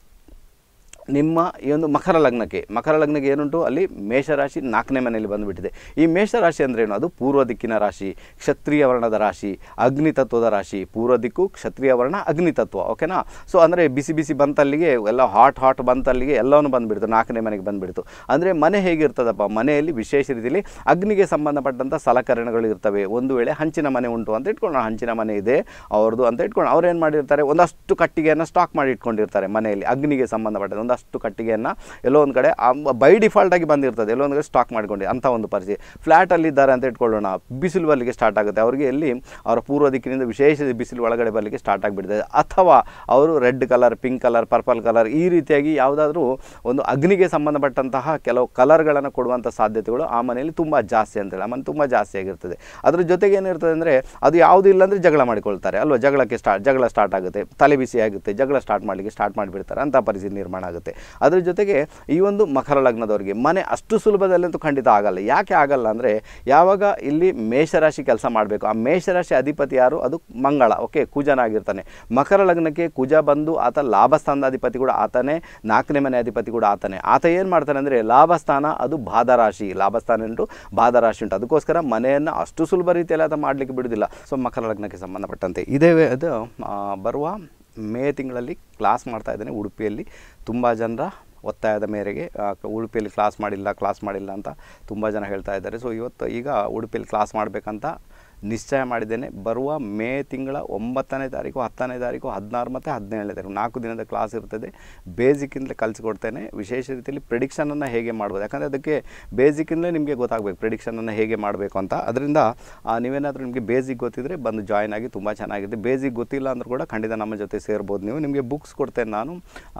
ನಿಮ್ಮ ಈ ಒಂದು ಮಕರ ಲಗ್ನಕ್ಕೆ ಮಕರ ಲಗ್ನಕ್ಕೆ ಏನುಂಟು ಅಲ್ಲಿ ಮೇಷರಾಶಿ ನಾಲ್ಕನೇ ಮನೆಯಲ್ಲಿ ಬಂದುಬಿಟ್ಟಿದೆ ಈ ಮೇಷರಾಶಿ ಅಂದ್ರೆ ಏನು ಅದು ಪೂರ್ವ ದಿಕ್ಕಿನ ರಾಶಿ ಕ್ಷತ್ರಿಯ ವರ್ಣದ ರಾಶಿ ಅಗ್ನಿ ತತ್ವದ ರಾಶಿ ಪೂರ್ವ ದಿಕ್ಕು ಕ್ಷತ್ರಿಯ ವರ್ಣ ಅಗ್ನಿ ತತ್ವ ಓಕೆನಾ ಸೊ ಅಂದರೆ ಬಿಸಿ ಬಿಸಿ ಬಂತಲ್ಲಿಗೆ ಎಲ್ಲ ಹಾಟ್ ಹಾಟ್ ಬಂತಲ್ಲಿಗೆ ಎಲ್ಲವೂ ಬಂದುಬಿಡ್ತು ನಾಲ್ಕನೇ ಮನೆಗೆ ಬಂದುಬಿಡ್ತು ಅಂದರೆ ಮನೆ ಹೇಗಿರ್ತದಪ್ಪ ಮನೆಯಲ್ಲಿ ವಿಶೇಷ ರೀತಿಯಲ್ಲಿ ಅಗ್ನಿಗೆ ಸಂಬಂಧಪಟ್ಟಂಥ ಸಲಕರಣೆಗಳು ಇರ್ತವೆ ಒಂದು ವೇಳೆ ಹಂಚಿನ ಮನೆ ಉಂಟು ಅಂತ ಇಟ್ಕೊಳ್ಳೋಣ ಹಂಚಿನ ಮನೆ ಇದೆ ಅವ್ರದ್ದು ಅಂತ ಇಟ್ಕೊಂಡು ಅವ್ರು ಏನು ಮಾಡಿರ್ತಾರೆ ಒಂದಷ್ಟು ಕಟ್ಟಿಗೆಯನ್ನು ಸ್ಟಾಕ್ ಮಾಡಿ ಇಟ್ಕೊಂಡಿರ್ತಾರೆ ಮನೆಯಲ್ಲಿ ಅಗ್ನಿಗೆ ಸಂಬಂಧಪಟ್ಟಂತೆ ಒಂದಷ್ಟು ಕಟ್ಟಿಗೆಯನ್ನು ಎಲ್ಲೋ ಒಂದು ಕಡೆ ಬೈ ಡಿಫಾಲ್ಟಾಗಿ ಬಂದಿರ್ತದೆ ಎಲ್ಲೋ ಒಂದು ಕಡೆ ಸ್ಟಾಕ್ ಮಾಡ್ಕೊಂಡು ಅಂಥ ಒಂದು ಪರಿಸ್ಥಿತಿ ಫ್ಲ್ಯಾಟಲ್ಲಿ ಇದ್ದಾರೆ ಅಂತ ಇಟ್ಕೊಳ್ಳೋಣ ಬಿಸಿಲು ಬರಲಿಕ್ಕೆ ಸ್ಟಾರ್ಟ್ ಆಗುತ್ತೆ ಅವರಿಗೆ ಎಲ್ಲಿ ಅವರ ಪೂರ್ವ ದಿಕ್ಕಿನಿಂದ ವಿಶೇಷ ಬಿಸಿಲು ಒಳಗಡೆ ಬರಲಿಕ್ಕೆ ಸ್ಟಾರ್ಟ್ ಆಗಿಬಿಡ್ತದೆ ಅಥವಾ ಅವರು red colour pink colour purple colour ಈ ರೀತಿಯಾಗಿ ಯಾವುದಾದ್ರೂ ಒಂದು ಅಗ್ನಿಗೆ ಸಂಬಂಧಪಟ್ಟಂತಹ ಕೆಲವು ಕಲರ್ಗಳನ್ನು ಕೊಡುವಂಥ ಸಾಧ್ಯತೆಗಳು ಆ ಮನೆಯಲ್ಲಿ ತುಂಬ ಜಾಸ್ತಿ ಅಂತೇಳಿ ಆ ಮನೆ ತುಂಬ ಜಾಸ್ತಿ ಆಗಿರ್ತದೆ ಅದ್ರ ಜೊತೆಗೆ ಏನಿರ್ತದೆ ಅಂದರೆ ಅದು ಯಾವುದು ಇಲ್ಲ ಅಂದರೆ ಜಗಳ ಮಾಡಿಕೊಳ್ತಾರೆ ಅಲ್ವಾ ಜಗಳಕ್ಕೆ ಸ್ಟಾರ್ಟ್ ಜಗಳ ಸ್ಟಾರ್ಟ್ ಆಗುತ್ತೆ ತಲೆ ಬಿಸಿ ಆಗುತ್ತೆ ಜಗಳ ಸ್ಟಾರ್ಟ್ ಮಾಡಲಿಕ್ಕೆ ಸ್ಟಾರ್ಟ್ ಮಾಡಿಬಿಡ್ತಾರೆ ಅಂಥ ಪರಿಸ್ಥಿತಿ ನಿರ್ಮಾಣ ಆಗುತ್ತೆ ಅದ್ರ ಜೊತೆಗೆ ಈ ಒಂದು ಮಕರ ಲಗ್ನದವರಿಗೆ ಮನೆ ಅಷ್ಟು ಸುಲಭದಲ್ಲಂತೂ ಖಂಡಿತ ಆಗಲ್ಲ ಯಾಕೆ ಆಗಲ್ಲ ಅಂದರೆ ಯಾವಾಗ ಇಲ್ಲಿ ಮೇಷರಾಶಿ ಕೆಲಸ ಮಾಡಬೇಕು ಆ ಮೇಷರಾಶಿ ಅಧಿಪತಿ ಯಾರು ಅದು ಮಂಗಳ ಓಕೆ ಕುಜನಾಗಿರ್ತಾನೆ ಮಕರ ಲಗ್ನಕ್ಕೆ ಕುಜ ಬಂದು ಆತ ಲಾಭಸ್ಥಾನದ ಅಧಿಪತಿ ಕೂಡ ಆತನೇ ನಾಲ್ಕನೇ ಮನೆ ಅಧಿಪತಿ ಕೂಡ ಆತನೇ ಆತ ಏನು ಮಾಡ್ತಾನೆ ಅಂದರೆ ಲಾಭಸ್ಥಾನ ಅದು ಬಾಧರಾಶಿ ಲಾಭಸ್ಥಾನ ಉಂಟು ಬಾಧರಾಶಿ ಉಂಟು ಅದಕ್ಕೋಸ್ಕರ ಮನೆಯನ್ನು ಅಷ್ಟು ಸುಲಭ ರೀತಿಯಲ್ಲಿ ಆತ ಮಾಡಲಿಕ್ಕೆ ಬಿಡುವುದಿಲ್ಲ ಸೊ ಮಕರ ಲಗ್ನಕ್ಕೆ ಸಂಬಂಧಪಟ್ಟಂತೆ ಇದೇ ವೇ- ಅದು ಆ, ಬರುವ ಮೇ ತಿಂಗಳಲ್ಲಿ ಕ್ಲಾಸ್ ಮಾಡ್ತಾ ಇದ್ದೇನೆ ಉಡುಪಿಯಲ್ಲಿ ತುಂಬ ಜನರ ಒತ್ತಾಯದ ಮೇರೆಗೆ ಆ, ಉಡುಪಿಯಲ್ಲಿ ಕ್ಲಾಸ್ ಮಾಡಿಲ್ಲ ಕ್ಲಾಸ್ ಮಾಡಿಲ್ಲ ಅಂತ ತುಂಬ ಜನ ಹೇಳ್ತಾ ಇದ್ದಾರೆ ಸೊ ಇವತ್ತು ಈಗ ಉಡುಪಿಯಲ್ಲಿ ಕ್ಲಾಸ್ ಮಾಡಬೇಕಂತ ನಿಶ್ಚಯ ಮಾಡಿದ್ದೇನೆ ಬರುವ ಮೇ ತಿಂಗಳ ಒಂಬತ್ತನೇ ತಾರೀಕು ಹತ್ತನೇ ತಾರೀಕು ಹದಿನಾರು ಮತ್ತು ಹದಿನೇಳನೇ ತಾರೀಕು ನಾಲ್ಕು ದಿನದ ಕ್ಲಾಸ್ ಇರ್ತದೆ ಬೇಸಿಕ್ಕಿಂದಲೇ ಕಲಿಸ್ಕೊಡ್ತೇನೆ ವಿಶೇಷ ರೀತಿಯಲ್ಲಿ ಪ್ರಿಡಿಕ್ಷನನ್ನು ಹೇಗೆ ಮಾಡ್ಬೋದು ಯಾಕಂದರೆ ಅದಕ್ಕೆ ಬೇಸಿಕ್ಕಿಂದಲೇ ನಿಮಗೆ ಗೊತ್ತಾಗಬೇಕು ಪ್ರಿಡಿಕ್ಷನನ್ನು ಹೇಗೆ ಮಾಡಬೇಕು ಅಂತ ಅದರಿಂದ ಆ, ನೀವೇನಾದರೂ ನಿಮಗೆ ಬೇಸಿಕ್ ಗೊತ್ತಿದ್ದರೆ ಬಂದು ಜಾಯ್ನ್ ಆಗಿ ತುಂಬ ಚೆನ್ನಾಗಿದೆ ಬೇಸಿಕ್ ಗೊತ್ತಿಲ್ಲ ಅಂದರೂ ಕೂಡ ಖಂಡಿತ ನಮ್ಮ ಜೊತೆ ಸೇರ್ಬೋದು ನೀವು ನಿಮಗೆ ಬುಕ್ಸ್ ಕೊಡ್ತೇನೆ ನಾನು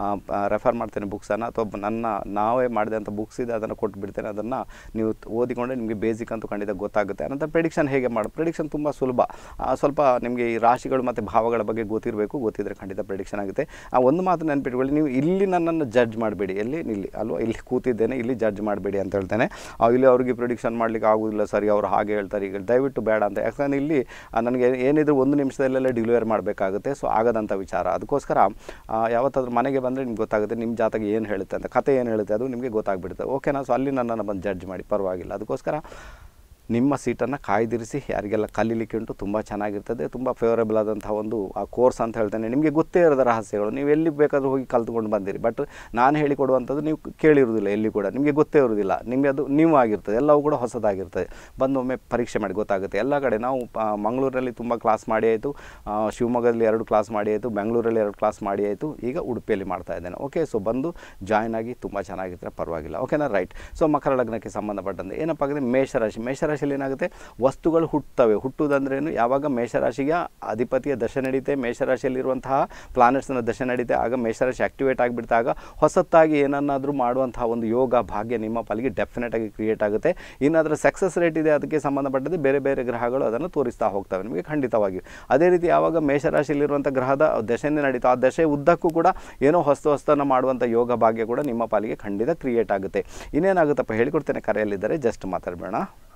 ರೆಫರ್ ಮಾಡ್ತೇನೆ ಬುಕ್ಸನ್ನು ಅಥವಾ ನನ್ನ ನಾವೇ ಮಾಡಿದಂಥ ಬುಕ್ಸ್ ಇದೆ ಅದನ್ನು ಕೊಟ್ಟು ಬಿಡ್ತೇನೆ ಅದನ್ನು ನೀವು ಓದಿಕೊಂಡ್ರೆ ನಿಮಗೆ ಬೇಸಿಕ್ ಅಂತೂ ಖಂಡಿತ ಗೊತ್ತಾಗುತ್ತೆ ಅನಂತರ ಪ್ರಿಡಿಕ್ಷನ್ ಹೇಗೆ ಮಾಡಿ ಪ್ರಿಡಿಕ್ಷನ್ ತುಂಬ ಸುಲಭ ಆ, ಸ್ವಲ್ಪ ನಿಮಗೆ ಈ ರಾಶಿಗಳು ಮತ್ತು ಭಾವಗಳ ಬಗ್ಗೆ ಗೊತ್ತಿರಬೇಕು ಗೊತ್ತಿದ್ದರೆ ಖಂಡಿತ ಪ್ರಿಡಿಕ್ಷನ್ ಆಗುತ್ತೆ ಆ ಒಂದು ಮಾತು ನೆನಪಿಟ್ಕೊಳ್ಳಿ ನೀವು ಇಲ್ಲಿ ನನ್ನನ್ನು ಜಡ್ಜ್ ಮಾಡಬೇಡಿ ಎಲ್ಲಿ ಇಲ್ಲಿ ಅಲ್ವಾ ಇಲ್ಲಿ ಕೂತಿದ್ದೇನೆ ಇಲ್ಲಿ ಜಡ್ಜ್ ಮಾಡಬೇಡಿ ಅಂತ ಹೇಳ್ತೇನೆ ಆ, ಇಲ್ಲಿ ಅವರಿಗೆ ಪ್ರಿಡಿಕ್ಷನ್ ಮಾಡಲಿಕ್ಕೆ ಆಗೋದಿಲ್ಲ ಸರಿ ಅವರು ಹಾಗೆ ಹೇಳ್ತಾರೆ ಈಗ ದಯವಿಟ್ಟು ಬೇಡ ಅಂತ ಯಾಕಂದರೆ ಇಲ್ಲಿ ಆ, ನನಗೆ ಏನಿದ್ರು ಒಂದು ನಿಮಿಷದಲ್ಲೆಲ್ಲ ಡೆಲಿವರ್ ಮಾಡಬೇಕಾಗುತ್ತೆ ಸೊ ಆಗದಂಥ ವಿಚಾರ ಅದಕ್ಕೋಸ್ಕರ ಆ, ಯಾವತ್ತಾದ್ರೂ ಮನೆಗೆ ಬಂದರೆ ನಿಮ್ಗೆ ಗೊತ್ತಾಗುತ್ತೆ ನಿಮ್ಮ ಜಾತಕ ಏನು ಹೇಳುತ್ತೆ ಅಂತ ಕತೆ ಏನು ಹೇಳುತ್ತೆ ಅದು ನಿಮಗೆ ಗೊತ್ತಾಗ್ಬಿಡುತ್ತೆ ಓಕೆನಾ ಸೊ ಅಲ್ಲಿ ನನ್ನನ್ನು ಬಂದು ಜಡ್ಜ್ ಮಾಡಿ ಪರವಾಗಿಲ್ಲ ಅದಕ್ಕೋಸ್ಕರ ನಿಮ್ಮ ಸೀಟನ್ನು ಕಾಯ್ದಿರಿಸಿ ಯಾರಿಗೆಲ್ಲ ಕಲೀಲಿಕ್ಕೆ ಉಂಟು ತುಂಬ ಚೆನ್ನಾಗಿರ್ತದೆ ತುಂಬ ಫೇವರೇಬಲ್ ಆದಂಥ ಒಂದು ಆ ಕೋರ್ಸ್ ಅಂತ ಹೇಳ್ತೇನೆ ನಿಮಗೆ ಗೊತ್ತೇ ಇರೋದ ರಹಸ್ಯಗಳು ನೀವು ಎಲ್ಲಿ ಬೇಕಾದರೂ ಹೋಗಿ ಕಲ್ತ್ಕೊಂಡು ಬಂದಿರಿ ಬಟ್ ನಾನು ಹೇಳಿಕೊಡುವಂಥದ್ದು ನೀವು ಕೇಳಿರೋದಿಲ್ಲ ಎಲ್ಲಿ ಕೂಡ ನಿಮಗೆ ಗೊತ್ತೇ ಇರೋದಿಲ್ಲ ನಿಮಗೆ ಅದು ನೀವು ಆಗಿರ್ತದೆ ಎಲ್ಲವೂ ಕೂಡ ಹೊಸದಾಗಿರ್ತದೆ ಬಂದು ಒಮ್ಮೆ ಪರೀಕ್ಷೆ ಮಾಡಿ ಗೊತ್ತಾಗುತ್ತೆ ಎಲ್ಲ ಕಡೆ ನಾವು ಆ, ಮಂಗಳೂರಲ್ಲಿ ತುಂಬ ಕ್ಲಾಸ್ ಮಾಡಿ ಆಯಿತು ಶಿವಮೊಗ್ಗದಲ್ಲಿ ಎರಡು ಕ್ಲಾಸ್ ಮಾಡಿ ಆಯಿತು ಬೆಂಗಳೂರಲ್ಲಿ ಎರಡು ಕ್ಲಾಸ್ ಮಾಡಿ ಆಯಿತು ಈಗ ಉಡುಪಿಯಲ್ಲಿ ಮಾಡ್ತಾ ಇದ್ದೇನೆ ಓಕೆ ಸೊ ಬಂದು ಜಾಯ್ನ್ ಆಗಿ ತುಂಬ ಚೆನ್ನಾಗಿರ್ತಾರೆ ಪರವಾಗಿಲ್ಲ ಓಕೆನಾ ರೈಟ್ ಸೊ ಮಕರ ಲಗ್ನಕ್ಕೆ ಸಂಬಂಧಪಟ್ಟಂತೆ ಏನಪ್ಪ ಅಂದರೆ ಮೇಷರಾಶಿ ಮೇಷರಾಶಿಯಲ್ಲಿ ಏನಾಗುತ್ತೆ ವಸ್ತುಗಳು ಹುಟ್ಟುತ್ತವೆ ಹುಟ್ಟುವುದಂದ್ರೇನು ಯಾವಾಗ ಮೇಷರಾಶಿಗೆ ಅಧಿಪತಿಯ ದಶ ನಡೀತೆ ಮೇಷರಾಶಿಯಲ್ಲಿರುವಂತಹ ಪ್ಲಾನೆಟ್ಸ್ನ ದಶ ನಡೀತೆ ಆಗ ಮೇಷರಾಶಿ ಆಕ್ಟಿವೇಟ್ ಆಗಿಬಿಡ್ತಾಗ ಹೊಸತ್ತಾಗಿ ಏನನ್ನಾದರೂ ಮಾಡುವಂತಹ ಒಂದು ಯೋಗ ಭಾಗ್ಯ ನಿಮ್ಮ ಪಾಲಿಗೆ ಡೆಫಿನೆಟ್ ಆಗಿ ಕ್ರಿಯೇಟ್ ಆಗುತ್ತೆ ಇನ್ನಾದರೂ ಸಕ್ಸಸ್ ರೇಟ್ ಇದೆ ಅದಕ್ಕೆ ಸಂಬಂಧಪಟ್ಟಂತೆ ಬೇರೆ ಬೇರೆ ಗ್ರಹಗಳು ಅದನ್ನು ತೋರಿಸ್ತಾ ಹೋಗ್ತವೆ ನಿಮಗೆ ಖಂಡಿತವಾಗಿ ಅದೇ ರೀತಿ ಯಾವಾಗ ಮೇಷರಾಶಿಯಲ್ಲಿರುವಂಥ ಗ್ರಹದ ದಶೆನೇ ನಡೀತು ಆ ದಶೆ ಉದ್ದಕ್ಕೂ ಕೂಡ ಏನೋ ಹೊಸ ಹೊಸ್ತನ್ನು ಮಾಡುವಂಥ ಯೋಗ ಭಾಗ್ಯ ಕೂಡ ನಿಮ್ಮ ಪಾಲಿಗೆ ಖಂಡಿತ ಕ್ರಿಯೇಟ್ ಆಗುತ್ತೆ ಇನ್ನೇನಾಗುತ್ತಪ್ಪ ಹೇಳಿಕೊಡ್ತೇನೆ ಕರೆಯಲ್ಲಿದ್ದರೆ ಜಸ್ಟ್ ಮಾತಾಡಬೇಡ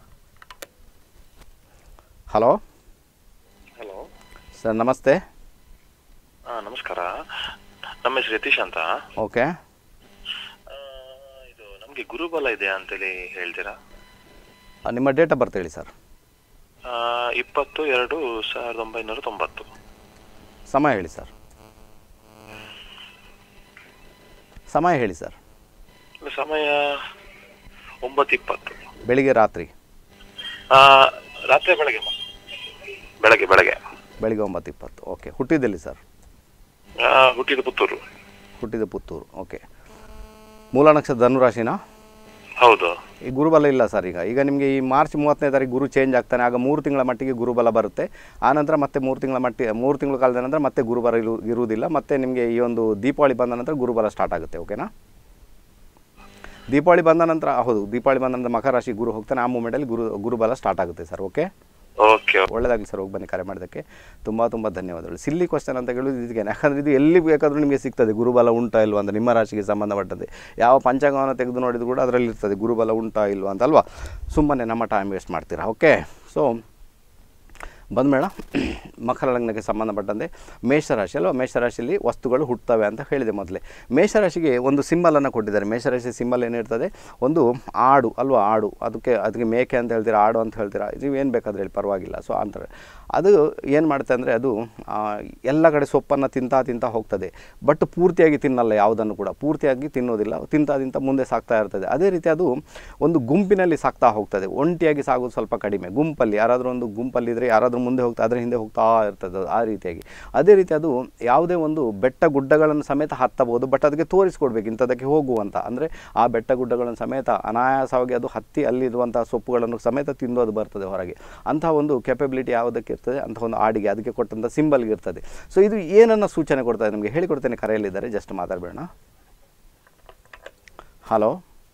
ಹಲೋ ಹಲೋ ಸರ್ ನಮಸ್ತೆ ಹಾ ನಮಸ್ಕಾರ ನಮ್ಮ ಹೆಸರು ಯತೀಶ್ ಅಂತ ಓಕೆ ಆ, ಇದು ನಮ್ಗೆ ಗುರುಬಲ ಇದೆ ಅಂತೇಳಿ ಹೇಳ್ತೀರಾ ನಿಮ್ಮ ಡೇಟ್ ಆಫ್ ಬರ್ತ್ ಹೇಳಿ ಸರ್ ಆ, ಇಪ್ಪತ್ತು ಎರಡು ಸಾವಿರದ ಒಂಬೈನೂರ ತೊಂಬತ್ತು ಸಮಯ ಹೇಳಿ ಸರ್ ಸಮಯ ಹೇಳಿ ಸರ್ ಸಮಯ ಒಂಬತ್ತು ಇಪ್ಪತ್ತು ಬೆಳಿಗ್ಗೆ ರಾತ್ರಿ ಆ, ರಾತ್ರಿ ಬೆಳಗ್ಗೆ ಅಮ್ಮ. ಬೆಳಗ್ಗೆ ಬೆಳಗ್ಗೆ ಬೆಳಿಗ್ಗೆ ಒಂಬತ್ತು ಇಪ್ಪತ್ತು ಓಕೆ ಹುಟ್ಟಿದಲ್ಲಿ ಸರ್ ಆ, ಹುಟ್ಟಿದ ಪುತ್ತೂರು ಹುಟ್ಟಿದ ಪುತ್ತೂರು ಓಕೆ ಮೂಲ ನಕ್ಷತ್ರ ಧನುರಾಶಿನಾ ಹೌದು ಈ ಗುರುಬಲ ಇಲ್ಲ ಸರ್ ಈಗ ಈಗ ನಿಮಗೆ ಈ ಮಾರ್ಚ್ ಮೂವತ್ತನೇ ತಾರೀಕು ಗುರು ಚೇಂಜ್ ಆಗ್ತಾನೆ ಆಗ ಮೂರು ತಿಂಗಳ ಮಟ್ಟಿಗೆ ಗುರುಬಲ ಬರುತ್ತೆ ಆನಂತರ ಮತ್ತೆ ಮೂರು ತಿಂಗಳ ಮಟ್ಟಿ ಮೂರು ತಿಂಗಳ ಕಾಲದ ನಂತರ ಮತ್ತೆ ಗುರುಬಲ ಇರು ಇರುವುದಿಲ್ಲ ಮತ್ತೆ ನಿಮಗೆ ಈ ಒಂದು ದೀಪಾವಳಿ ಬಂದ ನಂತರ ಗುರುಬಲ ಸ್ಟಾರ್ಟ್ ಆಗುತ್ತೆ ಓಕೆನಾ ದೀಪಾವಳಿ ಬಂದ ನಂತರ ಹೌದು ದೀಪಾವಳಿ ಬಂದ ನಂತರ ಮಕರ ರಾಶಿ ಗುರು ಹೋಗ್ತಾನೆ ಆ ಮೂಮೆಂಟಲ್ಲಿ ಗುರು ಗುರುಬಲ ಸ್ಟಾರ್ಟ್ ಆಗುತ್ತೆ ಸರ್ ಓಕೆ ಓಕೆ ಒಳ್ಳೆಯದಾಗಲಿ ಸರ್ ಹೋಗಿ ಬನ್ನಿ ಕರೆ ಮಾಡೋದಕ್ಕೆ ತುಂಬ ತುಂಬ ಧನ್ಯವಾದಗಳು ಸಿಲ್ಲಿ ಕ್ವಶನ್ ಅಂತ ಹೇಳೋದು ಇದಕ್ಕೆ ಯಾಕಂದರೆ ಇದು ಎಲ್ಲಿ ಬೇಕಾದರೂ ನಿಮಗೆ ಸಿಗ್ತದೆ ಗುರುಬಲ ಉಂಟಾ ಇಲ್ವಾ ಅಂತ ನಿಮ್ಮ ರಾಶಿಗೆ ಸಂಬಂಧಪಟ್ಟಂತೆ ಯಾವ ಪಂಚಾಂಗವನ್ನು ತೆಗೆದು ನೋಡಿದ್ರು ಕೂಡ ಅದರಲ್ಲಿ ಇರ್ತದೆ ಗುರುಬಲ ಉಂಟಾ ಇಲ್ವಾ ಅಂತ ಅಲ್ವಾ ಸುಮ್ಮನೆ ನಮ್ಮ ಟೈಮ್ ವೇಸ್ಟ್ ಮಾಡ್ತೀರಾ ಓಕೆ ಸೊ ಬಂದ್ಮೇಡ ಮಕರ ಲಗ್ನಕ್ಕೆ ಸಂಬಂಧಪಟ್ಟಂತೆ ಮೇಷರಾಶಿ ಅಲ್ವಾ ಮೇಷರಾಶಿಯಲ್ಲಿ ವಸ್ತುಗಳು ಹುಟ್ಟುತ್ತವೆ ಅಂತ ಹೇಳಿದೆ ಮೊದಲೇ ಮೇಷರಾಶಿಗೆ ಒಂದು ಸಿಂಬಲನ್ನು ಕೊಟ್ಟಿದ್ದಾರೆ ಮೇಷರಾಶಿ ಸಿಂಬಲ್ ಏನಿರ್ತದೆ ಒಂದು ಆಡು ಅಲ್ವಾ ಆಡು ಅದಕ್ಕೆ ಅದಕ್ಕೆ ಮೇಕೆ ಅಂತ ಹೇಳ್ತೀರಾ ಆಡು ಅಂತ ಹೇಳ್ತೀರಾ ಇದು ಏನು ಬೇಕಾದ್ರೆ ಹೇಳಿ ಪರವಾಗಿಲ್ಲ ಸೊ ಅಂತಾರೆ ಅದು ಏನು ಮಾಡುತ್ತೆ ಅಂದರೆ ಅದು ಆ, ಎಲ್ಲ ಕಡೆ ಸೊಪ್ಪನ್ನು ತಿಂತಾ ತಿಂತಾ ಹೋಗ್ತದೆ ಬಟ್ ಪೂರ್ತಿಯಾಗಿ ತಿನ್ನಲ್ಲ ಯಾವುದನ್ನು ಕೂಡ ಪೂರ್ತಿಯಾಗಿ ತಿನ್ನೋದಿಲ್ಲ ತಿಂತಾ ತಿಂತಾ ಮುಂದೆ ಸಾಗ್ತಾ ಇರ್ತದೆ ಅದೇ ರೀತಿ ಅದು ಒಂದು ಗುಂಪಿನಲ್ಲಿ ಸಾಗ್ತಾ ಹೋಗ್ತದೆ ಒಂಟಿಯಾಗಿ ಸಾಗೋದು ಸ್ವಲ್ಪ ಕಡಿಮೆ ಗುಂಪಲ್ಲಿ ಯಾರಾದರೂ ಒಂದು ಗುಂಪಲ್ಲಿದ್ದರೆ ಯಾರಾದರೂ ಮುಂದೆ ಹೋಗ್ತಾ ಅದರ ಹಿಂದೆ ಹೋಗ್ತಾ ಇರ್ತದೆ ಅದು ಆ ರೀತಿಯಾಗಿ ಅದೇ ರೀತಿ ಅದು ಯಾವುದೇ ಒಂದು ಬೆಟ್ಟ ಗುಡ್ಡಗಳನ್ನು ಸಮೇತ ಹತ್ತಬಹುದು ಬಟ್ ಅದಕ್ಕೆ ತೋರಿಸ್ಕೊಡ್ಬೇಕು ಇಂಥದಕ್ಕೆ ಹೋಗುವಂತ ಅಂದರೆ ಆ ಬೆಟ್ಟ ಗುಡ್ಡಗಳನ್ನು ಸಮೇತ ಅನಾಯಾಸವಾಗಿ ಅದು ಹತ್ತಿ ಅಲ್ಲಿರುವಂಥ ಸೊಪ್ಪುಗಳನ್ನು ಸಮೇತ ತಿಂದು ಅದು ಬರ್ತದೆ ಹೊರಗೆ ಅಂತಹ ಒಂದು ಕೆಪಬಿಲಿಟಿ ಯಾವುದಕ್ಕೆ ಇರ್ತದೆ ಅಂಥ ಒಂದು ಆಡಿಗೆ ಅದಕ್ಕೆ ಕೊಟ್ಟಂಥ ಸಿಂಬಲ್ಗೆ ಇರ್ತದೆ ಸೊ ಇದು ಏನನ್ನು ಸೂಚನೆ ಕೊಡ್ತದೆ ನಿಮಗೆ ಹೇಳಿಕೊಡ್ತೇನೆ ಕರೆಯಲ್ಲಿದ್ದಾರೆ ಜಸ್ಟ್ ಮಾತಾಡಬೇಡ ಹಲೋ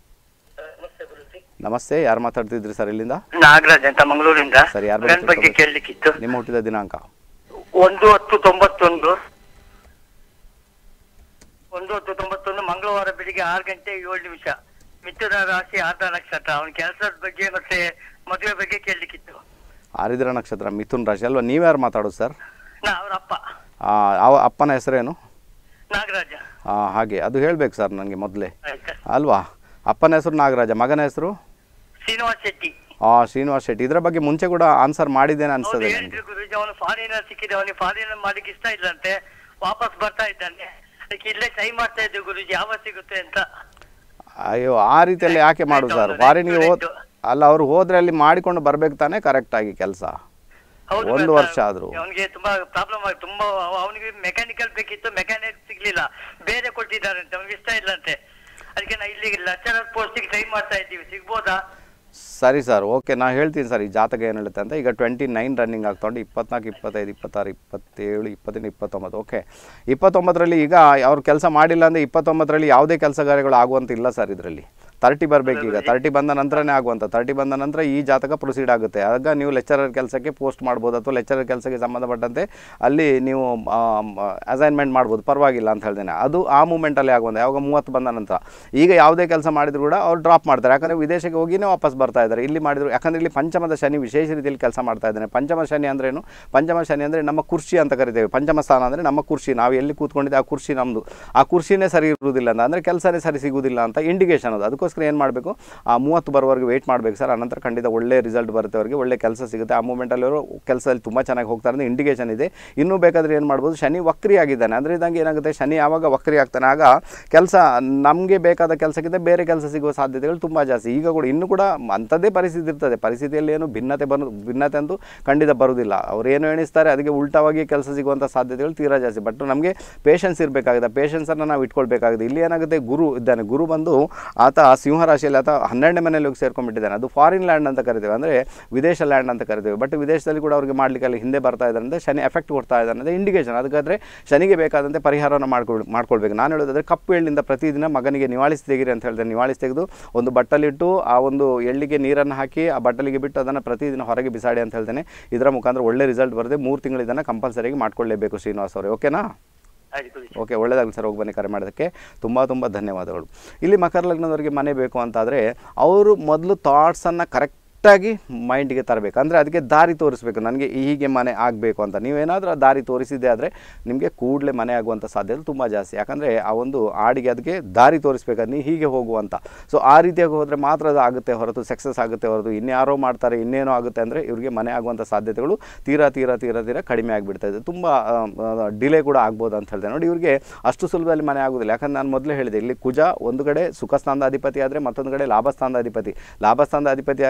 ನಮಸ್ತೆ ಯಾರು ಮಾತಾಡ್ತಿದ್ರಿ ಸರ್ ಇಲ್ಲಿಂದ ನಾಗರಾಜ್ ಅಂತ ಮಂಗಳೂರಿಂದ ಸರಿ, ಯಾರ್ ಬಗ್ಗೆ ಗಣ್ ಬಗ್ಗೆ ತಿಳ್ಕೊಬೇಕು? ಕೇಳಲಿಕ್ಕಿತ್ತು ನಿಮ್ಮ ಹುಟ್ಟಿದ ದಿನಾಂಕ ಒಂದು ಹತ್ತು ತೊಂಬತ್ತೊಂದು ಒಂದು ಹತ್ತು ತೊಂಬತ್ತೊಂದು ಮಂಗಳವಾರ ಬೆಳಿಗ್ಗೆ ಆರು ಗಂಟೆ ಏಳು ನಿಮಿಷ ಮಿಥುನ ರಾಶಿ ಆರ್ಧ ನಕ್ಷತ್ರ ಅವನ ಕೆಲಸದ ಬಗ್ಗೆ ಮತ್ತೆ ಮದುವೆ ಬಗ್ಗೆ ಕೇಳಲಿಕ್ಕಿತ್ತು ಆರಿದ್ರ ನಕ್ಷತ್ರ ಮಿಥುನ್ ರಾಶಿ ಅಲ್ವಾ ನೀವ್ಯಾರು ಮಾತಾಡೋದು ಸರ್ ನಾ ಅವ್ರ ಅಪ್ಪ ಆ, ಅವ ಅಪ್ಪನ ಹೆಸರೇನು ನಾಗರಾಜ ಆ, ಹಾಗೆ ಅದು ಹೇಳಬೇಕು ಸರ್ ನನಗೆ ಮೊದಲೇ ಆಯ್ತಾ ಅಲ್ವಾ ಅಪ್ಪನ ಹೆಸರು ನಾಗರಾಜ ಮಗನ ಹೆಸರು ಶ್ರೀನಿವಾಸ್ ಶೆಟ್ಟಿ ಆ ಶ್ರೀನಿವಾಸ್ ಶೆಟ್ಟಿ ಇದರ ಬಗ್ಗೆ ಮುಂಚೆ ಕೂಡ ಆನ್ಸರ್ ಮಾಡಿದ್ದೇನೆ ಹೌದು ಅನಿಸ್ತದೆ ನನಗೆ ಹೇಳಿದ್ರು ಗುರುಜಿ ಅವನು ಫಾರಿನ್ ಸಿಕ್ಕಿದೆ ಅವನಿಗೆ ಫಾರಿನ್ ಮಾಡ್ಲಿಕ್ಕೆ ಇಷ್ಟ ಇಲ್ಲಂತೆ ವಾಪಸ್ ಬರ್ತಾ ಇದ್ದಾನೆ ಅದಕ್ಕೆ ಇಲ್ಲೇ ಟ್ರೈ ಮಾಡ್ತಾ ಇದ್ದೆ ಗುರುಜಿ ಯಾವಾಗ ಸಿಗುತ್ತೆ ಅಂತ ಅಯ್ಯೋ ಆ ರೀತಿಯಲ್ಲಿ ಯಾಕೆ ಮಾಡೋದು ಸರ್ ಫಾರಿನ್ಗೆ ಹೋದ್ ಅಲ್ಲ ಅವ್ರು ಹೋದ್ರೆ ಅಲ್ಲಿ ಮಾಡಿಕೊಂಡು ಬರ್ಬೇಕು ತಾನೇ ಕರೆಕ್ಟಾಗಿ ಕೆಲಸ ಹೌದು ಒಂದು ಗೊತ್ತಾ? ವರ್ಷ ಆದ್ರೂ. ಅವನಿಗೆ ತುಂಬಾ ಪ್ರಾಬ್ಲಮ್ ಆಗಿ ತುಂಬಾ ಅವನಿಗೆ ಮೆಕ್ಯಾನಿಕಲ್ ಬೇಕಿತ್ತು ಮೆಕ್ಯಾನಿಕ್ ಸಿಗ್ಲಿಲ್ಲ ಬೇರೆ ಕೊಟ್ಟಿದ್ದಾರಂತೆ ಅವ್ನಿಗೆ ಇಷ್ಟ ಇಲ್ಲಂತೆ ಅದಕ್ಕೆ ನಾ ಇಲ್ಲಿ ಲೆಕ್ಚರರ್ ಪೋಸ್ಟಿಗೆ ಟ್ರೈ ಮಾಡ್ತಾ ಇದ್ದೀವಿ ಸಿಗ್ಬೋದಾ ಸರಿ ಸರ್ ಓಕೆ ನಾನು ಹೇಳ್ತೀನಿ ಸರ್ ಈ ಜಾತಕ ಏನು ಹೇಳುತ್ತೆ ಅಂತ ಈಗ ಟ್ವೆಂಟಿ ನೈನ್ ರನ್ನಿಂಗ್ ಆಗ್ತೊಂಡು ಇಪ್ಪತ್ನಾಲ್ಕು ಇಪ್ಪತ್ತೈದು ಇಪ್ಪತ್ತಾರು ಇಪ್ಪತ್ತೇಳು ಇಪ್ಪತ್ತೆಂಟು ಇಪ್ಪತ್ತೊಂಬತ್ತು ಓಕೆ ಇಪ್ಪತ್ತೊಂಬತ್ತರಲ್ಲಿ ಈಗ ಅವ್ರು ಕೆಲಸ ಮಾಡಿಲ್ಲ ಅಂದರೆ ಇಪ್ಪತ್ತೊಂಬತ್ತರಲ್ಲಿ ಯಾವುದೇ ಕೆಲಸ ಕಾರ್ಯಗಳು ಆಗುವಂತ ಇಲ್ಲ ಸರ್ ಇದರಲ್ಲಿ ತರ್ಟಿ ಬರಬೇಕು ಈಗ ತರ್ಟಿ ಬಂದ ನಂತರನೇ ಆಗುವಂಥ ತರ್ಟಿ ಬಂದ ನಂತರ ಈ ಜಾತಕ ಪ್ರೊಸೀಡ್ ಆಗುತ್ತೆ ಆಗ ನೀವು ಲೆಕ್ಚರರ್ ಕೆಲಸಕ್ಕೆ ಪೋಸ್ಟ್ ಮಾಡ್ಬೋದು ಅಥವಾ ಲೆಕ್ಚರರ್ ಕೆಲಸಕ್ಕೆ ಸಂಬಂಧಪಟ್ಟಂತೆ ಅಲ್ಲಿ ನೀವು ಅಸೈನ್ಮೆಂಟ್ ಮಾಡ್ಬೋದು ಪರವಾಗಿಲ್ಲ ಅಂತ ಹೇಳ್ತೇನೆ ಅದು ಆ ಮೂಮೆಂಟಲ್ಲಿ ಆಗುವಂಥ ಯಾವಾಗ ಮೂವತ್ತು ಬಂದ ನಂತರ ಈಗ ಯಾವುದೇ ಕೆಲಸ ಮಾಡಿದ್ರು ಕೂಡ ಅವ್ರು ಡ್ರಾಪ್ ಮಾಡ್ತಾರೆ ಯಾಕಂದರೆ ವಿದೇಶಕ್ಕೆ ಹೋಗಿನೇ ವಾಪಸ್ ಬರ್ತಾ ಇದ್ದಾರೆ ಇಲ್ಲಿ ಮಾಡಿದ್ರು ಯಾಕಂದರೆ ಇಲ್ಲಿ ಪಂಚಮದ ಶನಿ ವಿಶೇಷ ರೀತಿಯಲ್ಲಿ ಕೆಲಸ ಮಾಡ್ತಾ ಇದ್ದಾನೆ ಪಂಚಮ ಶನಿ ಅಂದ್ರೆ ಏನು ಪಂಚಮ ಶನಿ ಅಂದರೆ ನಮ್ಮ ಕುರ್ಚಿ ಅಂತ ಕರಿತೇವೆ ಪಂಚಮ ಸ್ಥಾನ ಅಂದರೆ ನಮ್ಮ ಕುರ್ಚಿ ನಾವು ಎಲ್ಲಿ ಕೂತ್ಕೊಂಡಿದ್ದೆ ಆ ಕುರ್ಚಿ ನಮ್ಮದು ಆ ಕುರ್ಚಿನೇ ಸರಿ ಇರುವುದಿಲ್ಲ ಅಂತ ಅಂದರೆ ಕೆಲಸನೇ ಸರಿ ಸಿಗುವುದಿಲ್ಲ ಅಂತ ಇಂಡಿಕೇಶನ್ ಅದು ಅದಕ್ಕೋಸ್ಕರ ಏನು ಮಾಡಬೇಕು ಆ ಮೂವತ್ತು ಬರೋವರೆಗೆ ವೆಯ್ಟ್ ಮಾಡಬೇಕು ಸರ್ ಆನಂತರ ಖಂಡಿತ ಒಳ್ಳೆ ರಿಸಲ್ಟ್ ಬರುತ್ತೆ ಅವರಿಗೆ ಒಳ್ಳೆ ಕೆಲಸ ಸಿಗುತ್ತೆ ಆ ಮೂಮೆಂಟಲ್ಲಿ ಅವರು ಕೆಲಸದಲ್ಲಿ ತುಂಬ ಚೆನ್ನಾಗಿ ಹೋಗ್ತಾರೆ ಅಂತ ಇಂಡಿಕೇಶನ್ ಇದೆ ಇನ್ನೂ ಬೇಕಾದರೆ ಏನು ಮಾಡ್ಬೋದು ಶನಿ ವಕ್ರಿ ಆಗಿದ್ದಾನೆ ಅಂದರೆ ಇದಂಗೆ ಏನಾಗುತ್ತೆ ಶನಿ ಯಾವಾಗ ವಕ್ರಿ ಆಗ್ತಾನೆ ಆಗ ಕೆಲಸ ನಮಗೆ ಬೇಕಾದ ಕೆಲಸಕ್ಕಿಂತ ಬೇರೆ ಕೆಲಸ ಸಿಗುವ ಸಾಧ್ಯತೆಗಳು ತುಂಬ ಜಾಸ್ತಿ ಈಗ ಕೂಡ ಇನ್ನೂ ಕೂಡ ಅಂಥದ್ದೇ ಪರಿಸ್ಥಿತಿ ಇರ್ತದೆ ಪರಿಸ್ಥಿತಿಯಲ್ಲಿ ಏನು ಭಿನ್ನತೆ ಬರು ಭಿನ್ನತೆ ಅಂತೂ ಖಂಡಿತ ಬರುವುದಿಲ್ಲ ಅವ್ರು ಏನು ಎಣಿಸ್ತಾರೆ ಅದಕ್ಕೆ ಉಲ್ಟವಾಗಿ ಕೆಲಸ ಸಿಗುವಂಥ ಸಾಧ್ಯತೆಗಳು ತೀರಾ ಜಾಸ್ತಿ ಬಟ್ ನಮಗೆ ಪೇಷನ್ಸ್ ಇರಬೇಕಾಗಿದೆ ಪೇಷನ್ಸನ್ನು ನಾವು ಇಟ್ಕೊಳ್ಬೇಕಾಗಿದೆ ಇಲ್ಲಿ ಏನಾಗುತ್ತೆ ಗುರು ಇದ್ದಾನೆ ಗುರು ಬಂದು ಆತ ಸಿಂಹ ರಾಶಿಯಲ್ಲಿ ಆತ ಹನ್ನೆರಡನೇ ಮನೆಯಲ್ಲಿ ಹೋಗಿ ಸೇರ್ಕೊಂಡ್ಬಿಟ್ಟಿದ್ದಾನೆ ಅದು ಫಾರಿನ್ ಲ್ಯಾಂಡ್ ಅಂತ ಕರಿತೇವೆ ಅಂದರೆ ವಿದೇಶ ಲ್ಯಾಂಡ್ ಅಂತ ಕರಿತೇವೆ ಬಟ್ ವಿದೇಶದಲ್ಲಿ ಕೂಡ ಅವ್ರಿಗೆ ಮಾಡಲಿಕ್ಕೆ ಅಲ್ಲಿ ಹಿಂದೆ ಬರ್ತಾ ಇದ್ದಾರೆ ಅಂದರೆ ಶನಿ ಎಫೆಕ್ಟ್ ಕೊಡ್ತಾ ಇದ್ದಾನೆ ಅಂದರೆ ಇಂಡಿಕೇಶನ್ ಅದಕ್ಕಾದ್ರೆ ಶನಿಗೆ ಬೇಕಾದಂತೆ ಪರಿಹಾರವನ್ನು ಮಾಡ್ಕೊಳ್ ಮಾಡ್ಕೊಳ್ಬೇಕು ನಾನು ಹೇಳೋದಾದ್ರೆ ಕಪ್ಪು ಎಳ್ಳಿಂದ ಪ್ರತಿದಿನ ಮಗನಿಗೆ ನಿವಾಳಿಸಿ ತೆಗಿರಿ ಅಂತ ಹೇಳ್ತೇನೆ ನಿವಾಳಿಸಿ ತೆಗೆದು ಒಂದು ಬಟ್ಟಲಿಟ್ಟು ಆ ಒಂದು ಎಳ್ಳಿಗೆ ನೀರನ್ನು ಹಾಕಿ ಆ ಬಟ್ಟಲಿಗೆ ಬಿಟ್ಟು ಅದನ್ನು ಪ್ರತಿದಿನ ಹೊರಗೆ ಬಿಸಾಡಿ ಅಂತ ಹೇಳ್ತೇನೆ ಇದರ ಮುಖಾಂತರ ಒಳ್ಳೆ ರಿಸಲ್ಟ್ ಬರುತ್ತೆ ಮೂರು ತಿಂಗಳು ಇದನ್ನು ಕಂಪಲ್ಸರಿಯಾಗಿ ಮಾಡ್ಕೊಳ್ಳೇಬೇಕು ಶ್ರೀನಿವಾಸ್ ಅವರೇ ಓಕೆನಾ ಆಯ್ತು ಗುರುಜಿ ಓಕೆ ಒಳ್ಳೆಯದಾಗಲಿ ಸರ್ ಹೋಗಿ ಬನ್ನಿ ಕರೆ ಮಾಡೋದಕ್ಕೆ ತುಂಬ ತುಂಬ ಧನ್ಯವಾದಗಳು ಇಲ್ಲಿ ಮಕರ ಲಗ್ನದವರಿಗೆ ಮನೆ ಬೇಕು ಅಂತಾದರೆ ಅವರು ಮೊದಲು ಥಾಟ್ಸನ್ನು ಕರೆಕ್ಟಾಗಿ ಮೈಂಡಿಗೆ ತರಬೇಕು ಅಂದರೆ ಅದಕ್ಕೆ ದಾರಿ ತೋರಿಸ್ಬೇಕು ನನಗೆ ಹೀಗೆ ಮನೆ ಆಗಬೇಕು ಅಂತ ನೀವೇನಾದರೂ ಆ ದಾರಿ ತೋರಿಸಿದೆ ಆದರೆ ನಿಮಗೆ ಕೂಡಲೇ ಮನೆ ಆಗುವಂಥ ಸಾಧ್ಯತೆ ತುಂಬ ಜಾಸ್ತಿ ಯಾಕಂದರೆ ಆ ಒಂದು ಆಡಿಗೆ ಅದಕ್ಕೆ ದಾರಿ ತೋರಿಸ್ಬೇಕು ನೀವು ಹೀಗೆ ಹೋಗುವಂತ ಸೊ ಆ ರೀತಿಯಾಗಿ ಹೋದರೆ ಮಾತ್ರ ಅದು ಆಗುತ್ತೆ ಹೊರತು ಸಕ್ಸಸ್ ಆಗುತ್ತೆ ಹೊರತು ಇನ್ಯಾರೋ ಮಾಡ್ತಾರೆ ಇನ್ನೇನೋ ಆಗುತ್ತೆ ಅಂದರೆ ಇವರಿಗೆ ಮನೆ ಆಗುವಂಥ ಸಾಧ್ಯತೆಗಳು ತೀರಾ ತೀರಾ ತೀರಾ ತೀರಾ ಕಡಿಮೆ ಆಗಿಬಿಡ್ತಾ ಇದೆ ತುಂಬ ಡಿಲೇ ಕೂಡ ಆಗ್ಬೋದು ಅಂತ ಹೇಳ್ದೆ ನೋಡಿ ಇವರಿಗೆ ಅಷ್ಟು ಸುಲಭದಲ್ಲಿ ಮನೆ ಆಗೋದಿಲ್ಲ ಯಾಕಂದ್ರೆ ನಾನು ಮೊದಲೇ ಹೇಳಿದೆ ಇಲ್ಲಿ ಕುಜ ಒಂದು ಕಡೆ ಸುಖ ಸ್ಥಾನದ ಅಧಿಪತಿ ಆದರೆ ಮತ್ತೊಂದು ಕಡೆ ಲಾಭ ಸ್ಥಾನದ ಅಧಿಪತಿ ಲಾಭ ಸ್ಥಾನದ ಅಧಿಪತಿ ಆ- ಆ-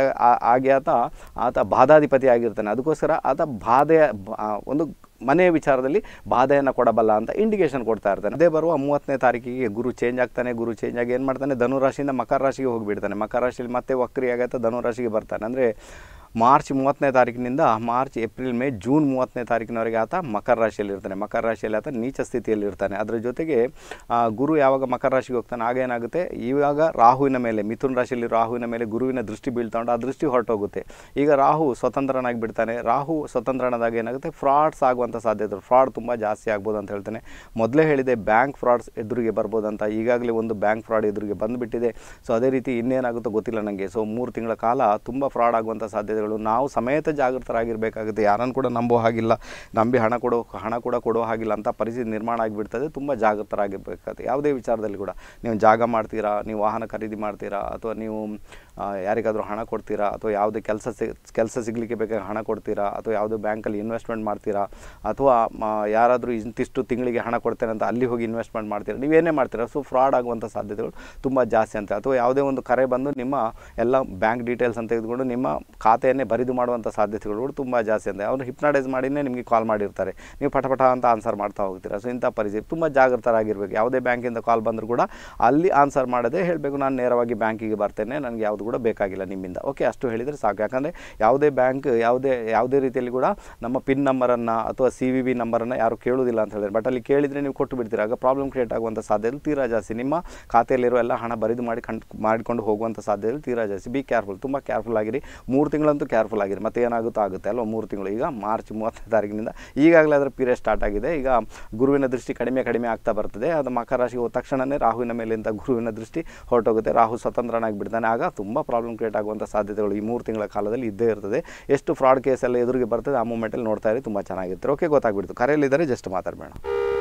ಹಾಗೆ ಆತ ಆತ ಬಾಧಾಧಿಪತಿ ಆಗಿರ್ತಾನೆ ಅದಕ್ಕೋಸ್ಕರ ಆತ ಬಾಧೆಯ ಬ- ಆ, ಒಂದು ಮನೆಯ ವಿಚಾರದಲ್ಲಿ ಬಾಧೆಯನ್ನು ಕೊಡಬಲ್ಲ ಅಂತ ಇಂಡಿಕೇಶನ್ ಕೊಡ್ತಾ ಇರ್ತಾನೆ ಅದೇ ಬರುವ ಮೂವತ್ತನೇ ತಾರೀಕಿಗೆ ಗುರು ಚೇಂಜ್ ಆಗ್ತಾನೆ ಗುರು ಚೇಂಜ್ ಆಗಿ ಏನು ಮಾಡ್ತಾನೆ ಧನುರಾಶಿಯಿಂದ ಮಕರ ರಾಶಿಗೆ ಹೋಗಿಬಿಡ್ತಾನೆ ಮಕರ ರಾಶಿಯಲ್ಲಿ ಮತ್ತೆ ವಕ್ರಿ ಆಗತ್ತೆ ಧನುರಾಶಿಗೆ ಬರ್ತಾನೆ ಅಂದರೆ ಮಾರ್ಚ್ ಮೂವತ್ತನೇ ತಾರೀಕಿನಿಂದ ಮಾರ್ಚ್ ಏಪ್ರಿಲ್ ಮೇ ಜೂನ್ ಮೂವತ್ತನೇ ತಾರೀಕಿನವರೆಗೆ ಆತ ಮಕರ ರಾಶಿಯಲ್ಲಿ ಇರ್ತಾನೆ ಮಕರ ರಾಶಿಯಲ್ಲಿ ಆತ ನೀಚ ಸ್ಥಿತಿಯಲ್ಲಿ ಇರ್ತಾನೆ ಅದರ ಜೊತೆಗೆ ಆ, ಗುರು ಯಾವಾಗ ಮಕರ ರಾಶಿಗೆ ಹೋಗ್ತಾನೆ ಆಗ ಏನಾಗುತ್ತೆ ಇವಾಗ ರಾಹುವಿನ ಮೇಲೆ ಮಿಥುನ್ ರಾಶಿಯಲ್ಲಿ ರಾಹುವಿನ ಮೇಲೆ ಗುರುವಿನ ದೃಷ್ಟಿ ಬೀಳ್ತಾಂಡು ಆ ದೃಷ್ಟಿ ಹೊರಟೋಗುತ್ತೆ ಈಗ ರಾಹು ಸ್ವತಂತ್ರನಾಗಿ ಬಿಡ್ತಾನೆ ರಾಹು ಸ್ವತಂತ್ರನಾದಾಗ ಏನಾಗುತ್ತೆ ಫ್ರಾಡ್ಸ್ ಆಗುವಂಥ ಸಾಧ್ಯತೆ ಫ್ರಾಡ್ ತುಂಬ ಜಾಸ್ತಿ ಆಗ್ಬೋದು ಅಂತ ಹೇಳ್ತಾನೆ ಮೊದಲೇ ಹೇಳಿದೆ ಬ್ಯಾಂಕ್ ಫ್ರಾಡ್ಸ್ ಎದುರಿಗೆ ಬರ್ಬೋದು ಅಂತ ಈಗಾಗಲೇ ಒಂದು ಬ್ಯಾಂಕ್ ಫ್ರಾಡ್ ಎದುರಿಗೆ ಬಂದುಬಿಟ್ಟಿದೆ ಸೊ ಅದೇ ರೀತಿ ಇನ್ನೇನಾಗುತ್ತೋ ಗೊತ್ತಿಲ್ಲ ನನಗೆ ಸೊ ಮೂರು ತಿಂಗಳ ಕಾಲ ತುಂಬ ಫ್ರಾಡ್ ಆಗುವಂಥ ಸಾಧ್ಯತೆಗಳು ನಾವು ಸಮೇತ ಜಾಗೃತರಾಗಿರಬೇಕಾಗುತ್ತೆ ಯಾರನ್ನು ಕೂಡ ನಂಬೋ ಹಾಗಿಲ್ಲ ನಂಬಿ ಹಣ ಕೊಡೋ ಹಣ ಕೂಡ ಕೊಡೋ ಹಾಗಿಲ್ಲ ಅಂತ ಪರಿಸ್ಥಿತಿ ನಿರ್ಮಾಣ ಆಗಿಬಿಡ್ತದೆ ತುಂಬ ಜಾಗೃತರಾಗಿರ್ಬೇಕಾಗುತ್ತೆ ಯಾವುದೇ ವಿಚಾರದಲ್ಲಿ ಕೂಡ ನೀವು ಜಾಗ ಮಾಡ್ತೀರಾ ನೀವು ವಾಹನ ಖರೀದಿ ಮಾಡ್ತೀರಾ ಅಥವಾ ನೀವು ಆ, ಯಾರಿಗಾದರೂ ಹಣ ಕೊಡ್ತೀರಾ ಅಥವಾ ಯಾವುದೇ ಕೆಲಸ ಸಿ ಕೆಲಸ ಸಿಗಲಿಕ್ಕೆ ಬೇಕಾಗಿ ಹಣ ಕೊಡ್ತೀರಾ ಅಥವಾ ಯಾವುದೋ ಬ್ಯಾಂಕಲ್ಲಿ ಇನ್ವೆಸ್ಟ್ಮೆಂಟ್ ಮಾಡ್ತೀರಾ ಅಥವಾ ಮ, ಯಾರಾದರೂ ಇಂತಿಷ್ಟು ತಿಂಗಳಿಗೆ ಹಣ ಕೊಡ್ತೇನೆ ಅಂತ ಅಲ್ಲಿ ಹೋಗಿ ಇನ್ವೆಸ್ಟ್ಮೆಂಟ್ ಮಾಡ್ತೀರಾ ನೀವೇನೇ ಮಾಡ್ತೀರಾ ಸೊ ಫ್ರಾಡ್ ಆಗುವಂಥ ಸಾಧ್ಯತೆಗಳು ತುಂಬ ಜಾಸ್ತಿ ಅಂತ ಅಥವಾ ಯಾವುದೇ ಒಂದು ಕರೆ ಬಂದು ನಿಮ್ಮ ಎಲ್ಲ ಬ್ಯಾಂಕ್ ಡೀಟೇಲ್ಸ್ ಅಂತ ತೆಗೆದುಕೊಂಡು ನಿಮ್ಮ ಖಾತೆಯನ್ನೇ ಬರಿದು ಮಾಡುವಂಥ ಸಾಧ್ಯತೆಗಳು ಕೂಡ ತುಂಬ ಜಾಸ್ತಿ ಅಂತ ಅವರು ಹಿಪ್ನಾಟೈಸ್ ಮಾಡಿನೇ ನಿಮಗೆ ಕಾಲ್ ಮಾಡಿರ್ತಾರೆ ನೀವು ಪಟ ಪಟ ಅಂತ ಆನ್ಸರ್ ಮಾಡ್ತಾ ಹೋಗ್ತೀರಾ ಸೊ ಇಂಥ ಪರಿಸ್ಥಿತಿ ತುಂಬ ಜಾಗೃತರಾಗಿರ್ಬೇಕು ಯಾವುದೇ ಬ್ಯಾಂಕಿಂದ ಕಾಲ್ ಬಂದರೂ ಕೂಡ ಅಲ್ಲಿ ಆನ್ಸರ್ ಮಾಡದೆ ಹೇಳಬೇಕು ನಾನು ನೇರವಾಗಿ ಬ್ಯಾಂಕಿಗೆ ಬರ್ತೇನೆ ನನಗೆ ಯಾವುದು ಕೂಡ ಬೇಕಾಗಿಲ್ಲ ನಿಮ್ಮಿಂದ ಓಕೆ ಅಷ್ಟು ಹೇಳಿದರೆ ಸಾಕು ಯಾಕಂದರೆ ಯಾವುದೇ ಬ್ಯಾಂಕ್ ಯಾವುದೇ ಯಾವುದೇ ರೀತಿಯಲ್ಲಿ ಕೂಡ ನಮ್ಮ ಪಿನ್ ನಂಬರನ್ನು ಅಥವಾ ಸಿ ವಿ ಬಿ ನಂಬರನ್ನು ಯಾರು ಕೇಳೋದಿಲ್ಲ ಅಂತ ಹೇಳಿದ್ರೆ ಬಟ್ ಅಲ್ಲಿ ಕೇಳಿದರೆ ನೀವು ಕೊಟ್ಟು ಬಿಡ್ತೀರಾ ಆಗ ಪ್ರಾಬ್ಲಮ್ ಕ್ರಿಯೇಟ್ ಆಗುವಂಥ ಸಾಧ್ಯತೆ ತೀರಾ ಜಾಸ್ತಿ ನಿಮ್ಮ ಖಾತೆಯಲ್ಲಿರೋ ಎಲ್ಲ ಹಣ ಬರಿದು ಮಾಡಿ ಕಂಡು ಮಾಡಿಕೊಂಡು ಹೋಗುವಂಥ ಸಾಧ್ಯತೆ ತೀರಾ ಜಾಸ್ತಿ ಬಿ ಕೇರ್ಫುಲ್ ತುಂಬ ಕೇರ್ಫುಲ್ ಆಗಿರಿ ಮೂರು ತಿಂಗಳಂತೂ ಕೇರ್ಫುಲ್ ಆಗಿರಿ ಮತ್ತೆ ಏನಾಗುತ್ತೋ ಆಗುತ್ತೆ ಅಲ್ವಾ ಮೂರು ತಿಂಗಳು ಈಗ ಮಾರ್ಚ್ ಮೂವತ್ತನೇ ತಾರೀಕಿನಿಂದ ಈಗಾಗಲೇ ಅದರ ಪೀರಿಯಡ್ ಸ್ಟಾರ್ಟ್ ಆಗಿದೆ ಈಗ ಗುರುವಿನ ದೃಷ್ಟಿ ಕಡಿಮೆ ಕಡಿಮೆ ಆಗ್ತಾ ಬರ್ತದೆ ಅದು ಮಕರ ರಾಶಿಗೆ ಹೋದ ತಕ್ಷಣವೇ ರಾಹುವಿನ ಮೇಲಿಂದ ಗುರುವಿನ ದೃಷ್ಟಿ ಹೊರಟೋಗುತ್ತೆ ರಾಹು ಸ್ವತಂತ್ರನಾಗಿ ಬಿಡ್ತಾನೆ ಆಗ ತುಂಬ ಪ್ರಾಬ್ಲಮ್ ಕ್ರಿಯೇಟ್ ಆಗುವಂಥ ಸಾಧ್ಯತೆಗಳು ಈ ಮೂರು ತಿಂಗಳ ಕಾಲದಲ್ಲಿ ಇದ್ದೇ ಇರ್ತದೆ ಎಷ್ಟು ಫ್ರಾಡ್ ಕೇಸ್ ಎಲ್ಲ ಎದುರಿಗೆ ಬರ್ತದೆ ಆ ಮೂಮೆಂಟಲ್ಲಿ ನೋಡ್ತಾ ಇರಿ ತುಂಬ ಚೆನ್ನಾಗಿರ್ತಾರೆ ಓಕೆ ಗೊತ್ತಾಗ್ಬಿಡ್ತು ಕರೆಯಲ್ಲಿದ್ದರೆ ಜಸ್ಟ್ ಮಾತಾಡಬೇಡ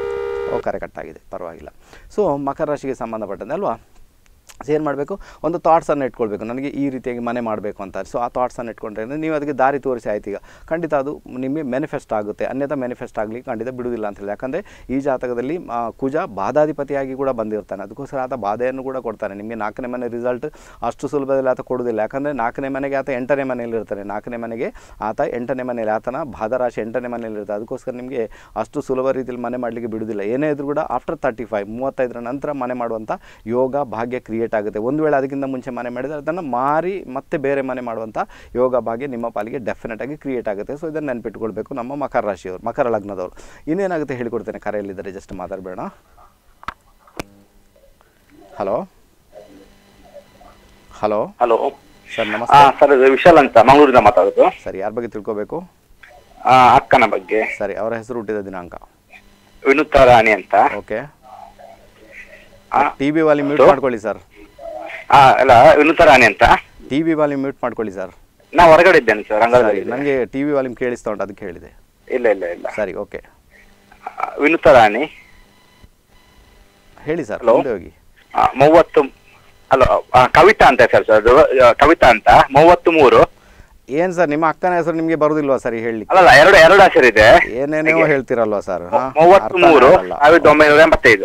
ಓ ಕರೆ ಕಟ್ಟಾಗಿದೆ ಪರವಾಗಿಲ್ಲ ಸೊ ಮಕರ ರಾಶಿಗೆ ಸಂಬಂಧಪಟ್ಟಂತೆ ಅಲ್ವಾ ಏನು ಮಾಡಬೇಕು ಒಂದು ಥಾಟ್ಸನ್ನು ಇಟ್ಕೊಳ್ಬೇಕು ನನಗೆ ಈ ರೀತಿಯಾಗಿ ಮನೆ ಮಾಡಬೇಕು ಅಂತ ಸೊ ಆ ಥಾಟ್ಸನ್ನು ಇಟ್ಕೊಂಡ್ರೆ ಅಂದ್ರೆ ನೀವು ಅದಕ್ಕೆ ದಾರಿ ತೋರಿಸಿ ಆಯ್ತು ಈಗ ಖಂಡಿತ ಅದು ನಿಮಗೆ ಮ್ಯಾನಿಫೆಸ್ಟ್ ಆಗುತ್ತೆ ಅನ್ಯथा ಮ್ಯಾನಿಫೆಸ್ಟ್ ಆಗಲಿಕ್ಕೆ ಖಂಡಿತ ಬಿಡುವುದಿಲ್ಲ ಅಂತ ಹೇಳಿ ಯಾಕಂದರೆ ಈ ಜಾತಕದಲ್ಲಿ ಆ, ಕುಜ ಬಾಧಾಧಿಪತಿಯಾಗಿ ಕೂಡ ಬಂದಿರ್ತಾನೆ ಅದಕ್ಕೋಸ್ಕರ ಆತ ಬಾಧೆಯನ್ನು ಕೂಡ ಕೊಡ್ತಾನೆ ನಿಮಗೆ ನಾಲ್ಕನೇ ಮನೆ ರಿಸಲ್ಟ್ ಅಷ್ಟು ಸುಲಭದಲ್ಲಿ ಆತ ಕೊಡೋದಿಲ್ಲ ಯಾಕಂದರೆ ನಾಲ್ಕನೇ ಮನೆಗೆ ಆತ ಎಂಟನೇ ಮನೆಯಲ್ಲಿ ಇರ್ತಾನೆ ನಾಲ್ಕನೇ ಮನೆಗೆ ಆತ ಎಂಟನೇ ಮನೆಯಲ್ಲಿ ಆತನ ಬಾಧರಾಶಿ ಎಂಟನೇ ಮನೆಯಲ್ಲಿ ಇರ್ತಾನೆ ಅದಕ್ಕೋಸ್ಕರ ನಿಮಗೆ ಅಷ್ಟು ಸುಲಭ ರೀತಿಯಲ್ಲಿ ಮನೆ ಮಾಡಲಿಕ್ಕೆ ಬಿಡುವುದಿಲ್ಲ ಏನೇ ಇದ್ರೂ ಕೂಡ ಆಫ್ಟರ್ ತರ್ಟಿ ಫೈವ್ ಮೂವತ್ತೈದರ ನಂತರ ಮನೆ ಮಾಡುವಂಥ ಯೋಗ ಭಾಗ್ಯ ಕ್ರಿಯೇಟ್ ಆಗುತ್ತೆ ಒಂದು ವೇಳೆ ಅದಕ್ಕಿಂತ ಮುಂಚೆ ಮನೆ ಮಾಡಿದರೆ ಅದನ್ನು ಮಾರಿ ಮತ್ತೆ ಬೇರೆ ಮನೆ ಮಾಡುವಂಥ ಯೋಗ ಭಾಗ್ಯ ನಿಮ್ಮ ಪಾಲಿಗೆ ಡೆಫಿನೆಟ್ ಆಗಿ ಕ್ರಿಯೇಟ್ ಆಗುತ್ತೆ ಸೊ ಇದನ್ನು ನೆನಪಿಟ್ಕೊಳ್ಬೇಕು ನಮ್ಮ ಮಕರ ರಾಶಿಯವರು ಮಕರ ಲಗ್ನದವರು ಇನ್ನೇನಾಗುತ್ತೆ ಹೇಳಿಕೊಡ್ತೇನೆ ಕರೆಯಲ್ಲಿದ್ದರೆ ಜಸ್ಟ್ ಮಾತಾಡಬೇಡ ಹಲೋ ಹಲೋ ಹಲೋ ಸರ್ ಹಾ ನಮಸ್ತೆ ಸರ್ ಇದು ವಿಶಾಲ್ ಅಂತ ಮಂಗಳೂರಿಂದ ಮಾತಾಡೋದು ಸರ್ ಯಾರ ಬಗ್ಗೆ ತಿಳ್ಕೊಬೇಕು ಆ, ಅಕ್ಕನ ಬಗ್ಗೆ ಸರಿ ಅವರ ಹೆಸರು ಹುಟ್ಟಿದ ದಿನಾಂಕ ವಿನುತಾ ರಾಣಿ ಅಂತ ಓಕೆ ಆ, ಟಿ ವಿ ವಾಲಿ ಮ್ಯೂಟ್ ಹಲೋ? ಮಾಡ್ಕೊಳ್ಳಿ ಸರ್ ಆ, ಅಲ್ಲ ವಿನುತಾ ರಾಣಿ ಅಂತ ಟಿ ವಿ ವಾಲಿ ಮ್ಯೂಟ್ ಮಾಡ್ಕೊಳ್ಳಿ ಸರ್ ನಾ ಹೊರಗಡೆ ಇದ್ದೇನೆ ಸರ್ ಸರಿ ರಂಗದಲ್ಲಿ ನನಗೆ ಟಿ ವಿ ವಾಲ್ಯೂಮ್ ಕೇಳಿಸ್ತಾ ಉಂಟು ಅದಕ್ಕೆ ಹೇಳಿದೆ ಇಲ್ಲ ಇಲ್ಲ ಇಲ್ಲ ಸರಿ ಓಕೆ ಆ, ವಿನುತಾ ರಾಣಿ ಹೇಳಿ ಸರ್ ಹಲೋ? ಮುಂದೆ ಹೋಗಿ ಆ, ಮೂವತ್ತು ಅಲ್ಲ ಆ, ಕವಿತಾ ಅಂತ ಸರ್ ಸರ್ ಅದು ಆ, ಕವಿತಾ ಅಂತ ಮೂವತ್ತು ಮೂರು ಏನ್ ಸರ್ ನಿಮ್ಮ ಅಕ್ಕನ ಹೆಸರು ನಿಮಗೆ ಬರುದಿಲ್ವಾ ಸರಿ ಹೇಳಿ ಅಲ್ಲಲ್ಲ ಎರಡು ಎರಡು ಹೆಸರಿದೆ ಏನೇನೋ ಹೇಳ್ತಿರಲ್ವಾ ಸರ್ ಹಾ? ಮೂವತ್ತು ಅರ್ಥನೇ ಮೂರು ಆಗಲ್ಲ. ಸಾವಿರದ ಒಂಬೈನೂರ ಎಂಬತ್ತೈದು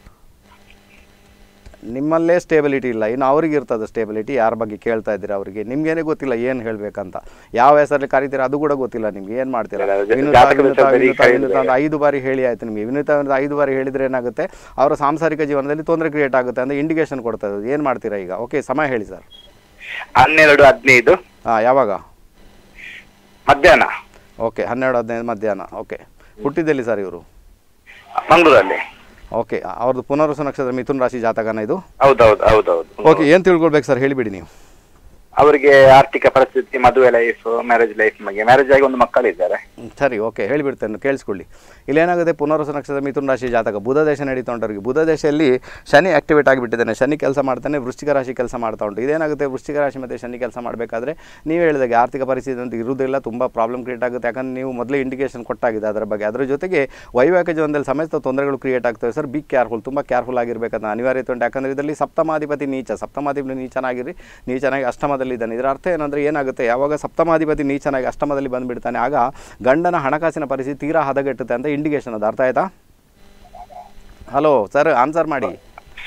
ನಿಮ್ಮಲ್ಲೇ ಸ್ಟೇಬಿಲಿಟಿ ಇಲ್ಲ ಇನ್ನು ಅವ್ರಿಗೆ ಇರ್ತದೆ ಸ್ಟೇಬಿಲಿಟಿ ಯಾರ ಬಗ್ಗೆ ಕೇಳ್ತಾ ಇದ್ದೀರಾ ಅವರಿಗೆ ನಿಮ್ಗೇನೆ ಗೊತ್ತಿಲ್ಲ ಏನು ಹೇಳ್ಬೇಕಂತ ಯಾವ ಹೆಸರಲ್ಲಿ ಕರಿತೀರಾ ಅದು ಕೂಡ ಗೊತ್ತಿಲ್ಲ ನಿಮ್ಗೆ ಏನು ಮಾಡ್ತೀರಾ ಇಲ್ಲ, ಇಲ್ಲ, ವಿನುತಾ ಜಾತಕದ ವಿನುತಾ ಹೆಸರಲ್ಲಿ ವಿನುತಾ ಕರೀಲಿಲ್ಲ. ವಿನುತಾ ಅಂತ ಐದು ಬಾರಿ ಹೇಳಿ ಆಯ್ತು ನಿಮಗೆ ವಿನುತಾ ವಿನುತಾ ಐದು ಬಾರಿ ಹೇಳಿದ್ರೆ ಏನಾಗುತ್ತೆ ಅವರ ಸಾಂಸಾರಿಕ ಜೀವನದಲ್ಲಿ ತೊಂದರೆ ಕ್ರಿಯೇಟ್ ಆಗುತ್ತೆ ಅಂತ ಇಂಡಿಕೇಶನ್ ಕೊಡ್ತಾ ಇರೋದು ಏನು ಮಾಡ್ತೀರಾ ಈಗ ಓಕೆ ಸಮಯ ಹೇಳಿ ಸರ್ ಹನ್ನೆರಡು ಹದಿನೈದು ಹಾಂ ಯಾವಾಗ ಮಧ್ಯಾಹ್ನ ಓಕೆ ಹನ್ನೆರಡು ಹದಿನೈದು ಮಧ್ಯಾಹ್ನ ಓಕೆ ಹುಟ್ಟಿದ್ದೆಲ್ಲಿ ಸರ್ ಇವರು ಮಂಗಳೂರಲ್ಲಿ ಓಕೆ ಅವ್ರದ್ದು ಪುನರ್ವಸು ನಕ್ಷತ್ರ ಮಿಥುನ್ ರಾಶಿ ಜಾತಕನ ಇದು ಹೌದೌದು ಹೌದೌದು ಓಕೆ ಏನು ತಿಳ್ಕೊಳ್ಬೇಕು ಸರ್ ಹೇಳಿಬಿಡಿ ನೀವು ಅವರಿಗೆ ಆರ್ಥಿಕ ಪರಿಸ್ಥಿತಿ ಮದುವೆ ಲೈಫ್ ಮ್ಯಾರೇಜ್ ಲೈಫ್ ಬಗ್ಗೆ ಮ್ಯಾರೇಜ್ ಆಗಿ ಒಂದು ಮಕ್ಕಳಿದ್ದಾರೆ ಹ್ಮ್, ಸರಿ ಓಕೆ ಹೇಳಿಬಿಡ್ತೇನೆ ಕೇಳಿಸ್ಕೊಳ್ಳಿ ಇಲ್ಲೇನಾಗುತ್ತೆ ಪುನರ್ವಸು ನಕ್ಷತ್ರ ಮಿಥುನ ರಾಶಿ ಜಾತಕ ಬುಧ ದೇಶ ನಡೀತಾ ಉಂಟವ್ರಿಗೆ ಬುಧ ದೇಶದಲ್ಲಿ ಶನಿ ಆಕ್ಟಿವೇಟ್ ಆಗಿಬಿಟ್ಟಿದ್ದಾನೆ ಶನಿ ಕೆಲಸ ಮಾಡ್ತಾನೆ ವೃಶ್ಚಿಕ ರಾಶಿ ಕೆಲಸ ಮಾಡ್ತಾ ಉಂಟು ಇದೇನಾಗುತ್ತೆ ವೃಶ್ಚಿಕ ರಾಶಿ ಮತ್ತು ಶನಿ ಕೆಲಸ ಮಾಡಬೇಕಾದ್ರೆ ನೀವು ಹೇಳಿದಾಗೆ ಆರ್ಥಿಕ ಪರಿಸ್ಥಿತಿ ಅಂತ ಇರುವುದಿಲ್ಲ ತುಂಬ ಪ್ರಾಬ್ಲಮ್ ಕ್ರಿಯೇಟ್ ಆಗುತ್ತೆ ಯಾಕಂದ್ರೆ ನೀವು ಮೊದಲೇ ಇಂಡಿಕೇಶನ್ ಕೊಟ್ಟಾಗಿದೆ ಅದರ ಬಗ್ಗೆ ಅದರ ಜೊತೆಗೆ ವೈವಾಹಿಕ ಜೀವನದಲ್ಲಿ ಸಮೇತ ತೊಂದರೆಗಳು ಕ್ರಿಯೇಟ್ ಆಗ್ತವೆ ಸರ್ ಬಿ ಕೇರ್ಫುಲ್ ತುಂಬ ಕೇರ್ಫುಲ್ ಆಗಿರಬೇಕಂತ ಅನಿವಾರ್ಯತೆ ಉಂಟು ಯಾಕಂದರೆ ಇದರಲ್ಲಿ ಸಪ್ತಮಾಧಿಪತಿ ನೀಚ ಸಪ್ತಮಾಧಿಪತಿ ನೀಚನಾಗಿರಿ ನೀಚನಾಗಿ ಅಷ್ಟಮದಲ್ಲಿ ಇದ್ದಾನೆ ಇದರ ಅರ್ಥ ಏನಂದರೆ ಏನಾಗುತ್ತೆ ಯಾವಾಗ ಸಪ್ತಮಾಧಿಪತಿ ನೀಚನಾಗಿ ಅಷ್ಟಮದಲ್ಲಿ ಬಂದುಬಿಡ್ತಾನೆ ಆಗ ಗಂಡನ ಹಣಕಾಸಿನ ಪರಿಸ್ಥಿತಿ ತೀರಾ ಹದಗೆಟ್ಟುತ್ತೆ ಅಂತ ಇಂಡಿಕೇಶನ್ ಅದು ಅರ್ಥ ಆಯ್ತಾ ಹಲೋ ಸರ್ ಆನ್ಸರ್ ಮಾಡಿ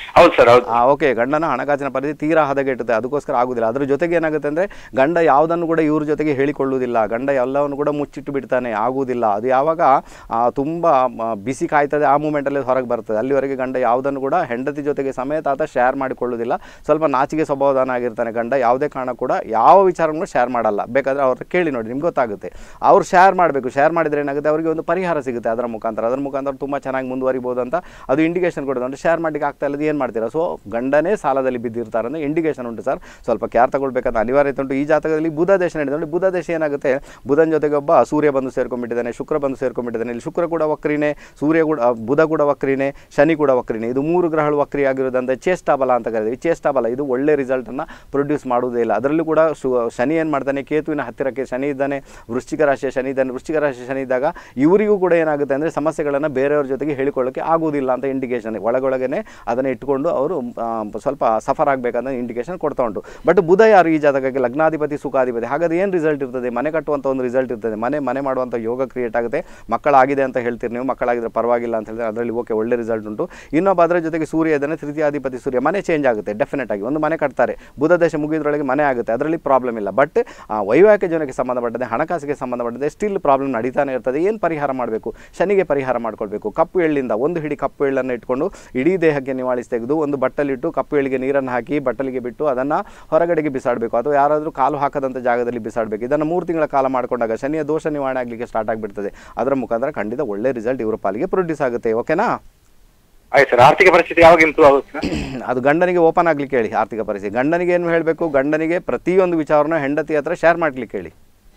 ಹೌದು ಸರ್ ಹೌದು ಆ ಓಕೆ ಗಂಡನ ಹಣಕಾಸಿನ ಪರಿಸ್ಥಿತಿ ತೀರಾ ಹದಗೆಟ್ಟುತ್ತೆ ಅದಕ್ಕೋಸ್ಕರ ಆಗುದಿಲ್ಲ ಅದ್ರ ಜೊತೆಗೆ ಏನಾಗುತ್ತೆ ಅಂದರೆ ಗಂಡ ಯಾವುದನ್ನು ಕೂಡ ಇವ್ರ ಜೊತೆಗೆ ಹೇಳಿಕೊಳ್ಳುವುದಿಲ್ಲ ಗಂಡ ಎಲ್ಲವನ್ನು ಕೂಡ ಮುಚ್ಚಿಟ್ಟು ಬಿಡ್ತಾನೆ ಆಗುವುದಿಲ್ಲ ಅದು ಯಾವಾಗ ಆ, ತುಂಬ ಮ, ಬಿಸಿ ಕಾಯ್ತದೆ ಆ ಮೂಮೆಂಟಲ್ಲಿ ಹೊರಗೆ ಬರ್ತದೆ ಅಲ್ಲಿವರೆಗೆ ಗಂಡ ಯಾವುದನ್ನು ಕೂಡ ಹೆಂಡತಿ ಜೊತೆಗೆ ಸಮೇತ ಆತ ಶೇರ್ ಮಾಡಿಕೊಳ್ಳುವುದಿಲ್ಲ ಸ್ವಲ್ಪ ನಾಚಿಕೆ ಸ್ವಭಾವದಾನ ಆಗಿರ್ತಾನೆ ಗಂಡ ಯಾವುದೇ ಕಾರಣ ಕೂಡ ಯಾವ ವಿಚಾರವನ್ನು ಶೇರ್ ಮಾಡಲ್ಲ ಬೇಕಾದರೆ ಅವ್ರ ಕೇಳಿ ನೋಡಿ ನಿಮ್ಗೆ ಗೊತ್ತಾಗುತ್ತೆ ಅವ್ರು ಶೇರ್ ಮಾಡಬೇಕು ಶೇರ್ ಮಾಡಿದರೆ ಏನಾಗುತ್ತೆ ಅವರಿಗೆ ಒಂದು ಪರಿಹಾರ ಸಿಗುತ್ತೆ ಅದರ ಮುಖಾಂತರ ಅದರ ಮುಖಾಂತರ ತುಂಬ ಚೆನ್ನಾಗಿ ಮುಂದುವರಿಬೋದು ಅಂತ ಅದು ಇಂಡಿಕೇಶನ್ ಕೊಡೋದು ಅಂದರೆ ಶೇರ್ ಮಾಡಲಿಕ್ಕೆ ಆಗ್ತಾ ಇಲ್ಲದು ಏನು ಮಾಡ್ತೀರಾ ಸೊ ಗಂಡನೇ ಸಾಲದಲ್ಲಿ ಬಿದ್ದಿರ್ತಾರೆ ಅಂದರೆ ಇಂಡಿಕೇಶನ್ ಉಂಟು ಸರ್ ಸ್ವಲ್ಪ ಕ್ಯಾರ್ ತಗೊಳ್ಬೇಕಂತ ಅನಿವಾರ್ಯತೆ ಉಂಟು ಈ ಜಾತಕದಲ್ಲಿ ಬುಧ ದೇಶ ನಡೆದ ನೋಡಿ ಬುಧ ದೇಶ ಏನಾಗುತ್ತೆ ಬುಧನ ಜೊತೆಗೆ ಒಬ್ಬ ಸೂರ್ಯ ಬಂದು ಸೇರ್ಕೊಂಡ್ಬಿಟ್ಟಿದ್ದಾನೆ ಶುಕ್ರ ಬಂದು ಸೇರ್ಕೊಂಡ್ಬಿಟ್ಟಿದ್ದಾನೆ ಇಲ್ಲಿ ಶುಕ್ರ ಕೂಡ ವಕ್ರಿನೇ ಸೂರ್ಯ ಕೂಡ ಆ, ಬುಧ ಕೂಡ ವಕ್ರಿನೇ ಶನಿ ಕೂಡ ವಕ್ರಿನೇ ಇದು ಮೂರು ಗ್ರಹಗಳು ವಕ್ರಿ ಆಗಿರೋದಂದ್ರೆ ಚೇಷ್ಟಾ ಬಲ ಅಂತ ಕರೀತೀವಿ ಚೇಷ್ಟಾ ಬಲ ಇದು ಒಳ್ಳೆ ರಿಸಲ್ಟನ್ನು ಪ್ರೊಡ್ಯೂಸ್ ಮಾಡುವುದೇ ಇಲ್ಲ ಅದರಲ್ಲೂ ಕೂಡ ಶು ಶನಿ ಏನು ಮಾಡ್ತಾನೆ ಕೇತುವಿನ ಹತ್ತಿರಕ್ಕೆ ಶನಿ ಇದ್ದಾನೆ ವೃಶ್ಚಿಕ ರಾಶಿಯ ಶನಿ ಇದ್ದಾನೆ ವೃಶ್ಚಿಕ ರಾಶಿಯ ಶನಿ ಇದ್ದಾಗ ಇವರಿಗೂ ಕೂಡ ಏನಾಗುತ್ತೆ ಅಂದರೆ ಸಮಸ್ಯೆಗಳನ್ನು ಬೇರೆಯವ್ರ ಜೊತೆಗೆ ಹೇಳಿಕೊಳ್ಳೋಕ್ಕೆ ಆಗುವುದಿಲ್ಲ ಅಂತ ಇಂಡಿಕೇಶನ್ ಒಳಗೊಳಗನೆ ಅದನ್ನು ಇಟ್ಕೊಂಡು ಅವರು ಆ, ಸ್ವಲ್ಪ ಸಫರ್ ಆಗಬೇಕಂತ ಇಂಡಿಕೇಶನ್ ಕೊಡ್ತಾ ಉಂಟು ಬಟ್ ಬುಧ ಯಾರು ಈ ಜಾತಕಕ್ಕೆ ಲಗ್ನಾಧಿಪತಿ ಸುಖಾಧಿಪತಿ ಹಾಗಾದ್ರೆ ಏನು ರಿಸಲ್ಟ್ ಇರ್ತದೆ ಮನೆ ಕಟ್ಟುವಂಥ ಒಂದು ರಿಸಲ್ಟ್ ಇರ್ತದೆ ಮನೆ ಮನೆ ಮಾಡುವಂಥ ಯೋಗ ಕ್ರಿಯೇಟ್ ಆಗುತ್ತೆ ಮಕ್ಕಳಾಗಿದೆ ಅಂತ ಹೇಳ್ತೀರಿ ನೀವು ಮಕ್ಕಳಾಗಿದ್ರೆ ಪರವಾಗಿಲ್ಲ ಅಂತ ಹೇಳಿದ್ರೆ ಅದರಲ್ಲಿ ಓಕೆ ಒಳ್ಳೆ ರಿಸಲ್ಟ್ ಉಂಟು ಇನ್ನೊಬ್ಬ ಅದರ ಜೊತೆಗೆ ಸೂರ್ಯ ಇದ್ದಾನೆ ತೃತೀಯಾಧಿಪತಿ ಸೂರ್ಯ ಮನೆ ಚೇಂಜ್ ಆಗುತ್ತೆ ಡೆಫಿನೆಟ್ ಆಗಿ ಒಂದು ಮನೆ ಕಟ್ತಾರೆ ಬುಧ ದೇಶ ಮುಗಿದ್ರೊಳಗೆ ಮನೆ ಆಗುತ್ತೆ ಅದರಲ್ಲಿ ಪ್ರಾಬ್ಲಮ್ ಇಲ್ಲ ಬಟ್ ವೈವಾಹಿಕ ಜೀವನಕ್ಕೆ ಸಂಬಂಧಪಟ್ಟಂತೆ ಹಣಕಾಸಿಗೆ ಸಂಬಂಧಪಟ್ಟಂತೆ ಸ್ಟಿಲ್ ಪ್ರಾಬ್ಲಮ್ ನಡೀತಾನೆ ಇರ್ತದೆ ಏನು ಪರಿಹಾರ ಮಾಡಬೇಕು ಶನಿಗೆ ಪರಿಹಾರ ಮಾಡ್ಕೊಳ್ಬೇಕು ಕಪ್ಪು ಎಳ್ಳಿಂದ ಒಂದು ಹಿಡಿ ಕಪ್ಪು ಎಳ್ಳನ್ನು ಇಟ್ಕೊಂಡು ಇಡೀ ದೇಹಕ್ಕೆ ನಿವಾಳಿಸಿ ತೆಗೆದು ಒಂದು ಬಟ್ಟಲಿಟ್ಟು ಕಪ್ಪು ಎಳ್ಳಿಗೆ ನೀರನ್ನು ಹಾಕಿ ಬಟ್ಟಲಿಗೆ ಬಿಟ್ಟು ಅದನ್ನು ಹೊರಗಡೆಗೆ ಬಿಸಾಡಬೇಕು ಅಥವಾ ಯಾರಾದರೂ ಕಾಲು ಹಾಕದಂಥ ಜಾಗದಲ್ಲಿ ಬಿಸಾಡಬೇಕು ಇದನ್ನು ಮೂರು ತಿಂಗಳ ಕಾಲ ಮಾಡಿಕೊಂಡಾಗ ಶನಿಯ ದೋಷ ನಿವಾರಣೆ ಆಗಲಿಕ್ಕೆ ಸ್ಟಾರ್ಟ್ ಆಗಿಬಿಡ್ತದೆ ಅದರ ಮುಖಾಂತರ ಖಂಡಿತ ಒಳ್ಳೆ ರಿಸಲ್ಟ್ ಇವರ ಪಾಲಿಗೆ ಪ್ರೊಡ್ಯೂಸ್ ಆಗುತ್ತೆ ಓಕೆನಾ ಆಯ್ತು ಸರ್ ಆರ್ಥಿಕ ಪರಿಸ್ಥಿತಿ ಯಾವಾಗ ಇಂಪ್ರೂವ್ ಆಗುತ್ತೆ ಸರ್ ಅದು ಗಂಡನಿಗೆ ಓಪನ್ ಆಗ್ಲಿಕ್ಕೆ ಹೇಳಿ ಆರ್ಥಿಕ ಪರಿಸ್ಥಿತಿ ಗಂಡನಿಗೆ ಏನು ಹೇಳಬೇಕು ಗಂಡನಿಗೆ ಪ್ರತಿಯೊಂದು ವಿಚಾರನ ಹೆಂಡತಿ ಹತ್ರ ಶೇರ್ ಮಾಡ್ಲಿಕ್ಕೆ ಹೇಳಿ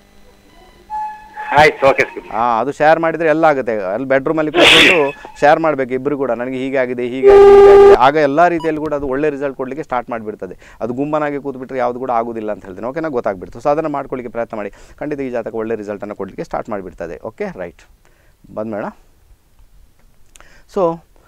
ಆಯ್ತು ಓಕೆ ಸರ್ ಆ ಅದು ಶೇರ್ ಮಾಡಿದರೆ ಎಲ್ಲ ಆಗುತ್ತೆ ಅಲ್ಲಿ ಬೆಡ್ರೂಮಲ್ಲಿ ಕೂತ್ಕೊಂಡು ಶೇರ್ ಮಾಡಬೇಕು ಇಬ್ಬರು ಕೂಡ ನನಗೆ ಹೀಗೆ ಆಗಿದೆ ಹೀಗೆ ಆಗಿದೆ, ಹೀಗೆ ಆಗಿದೆ ಆಗ ಎಲ್ಲ ರೀತಿಯಲ್ಲಿ ಕೂಡ ಅದು ಒಳ್ಳೆ ರಿಸಲ್ಟ್ ಕೊಡಲಿಕ್ಕೆ ಸ್ಟಾರ್ಟ್ ಮಾಡಿಬಿಡ್ತದೆ ಅದು ಗುಂಪನಾಗಿ ಕೂತ್ಬಿಟ್ರೆ ಯಾವುದು ಕೂಡ ಆಗೋದಿಲ್ಲ ಅಂತ ಹೇಳ್ತೀನಿ ಓಕೆನಾ ಗೊತ್ತಾಗ್ಬಿಡ್ತು ಸೊ ಅದನ್ನು ಮಾಡ್ಕೊಳ್ಳಿಕ್ಕೆ ಪ್ರಯತ್ನ ಮಾಡಿ ಖಂಡಿತ ಈ ಜಾತಕ ಒಳ್ಳೆ ರಿಸಲ್ಟನ್ನು ಕೊಡಲಿಕ್ಕೆ ಸ್ಟಾರ್ಟ್ ಮಾಡಿಬಿಡ್ತದೆ ಓಕೆ ರೈಟ್ ಬಂದ್ಮೇಡ ಸೊ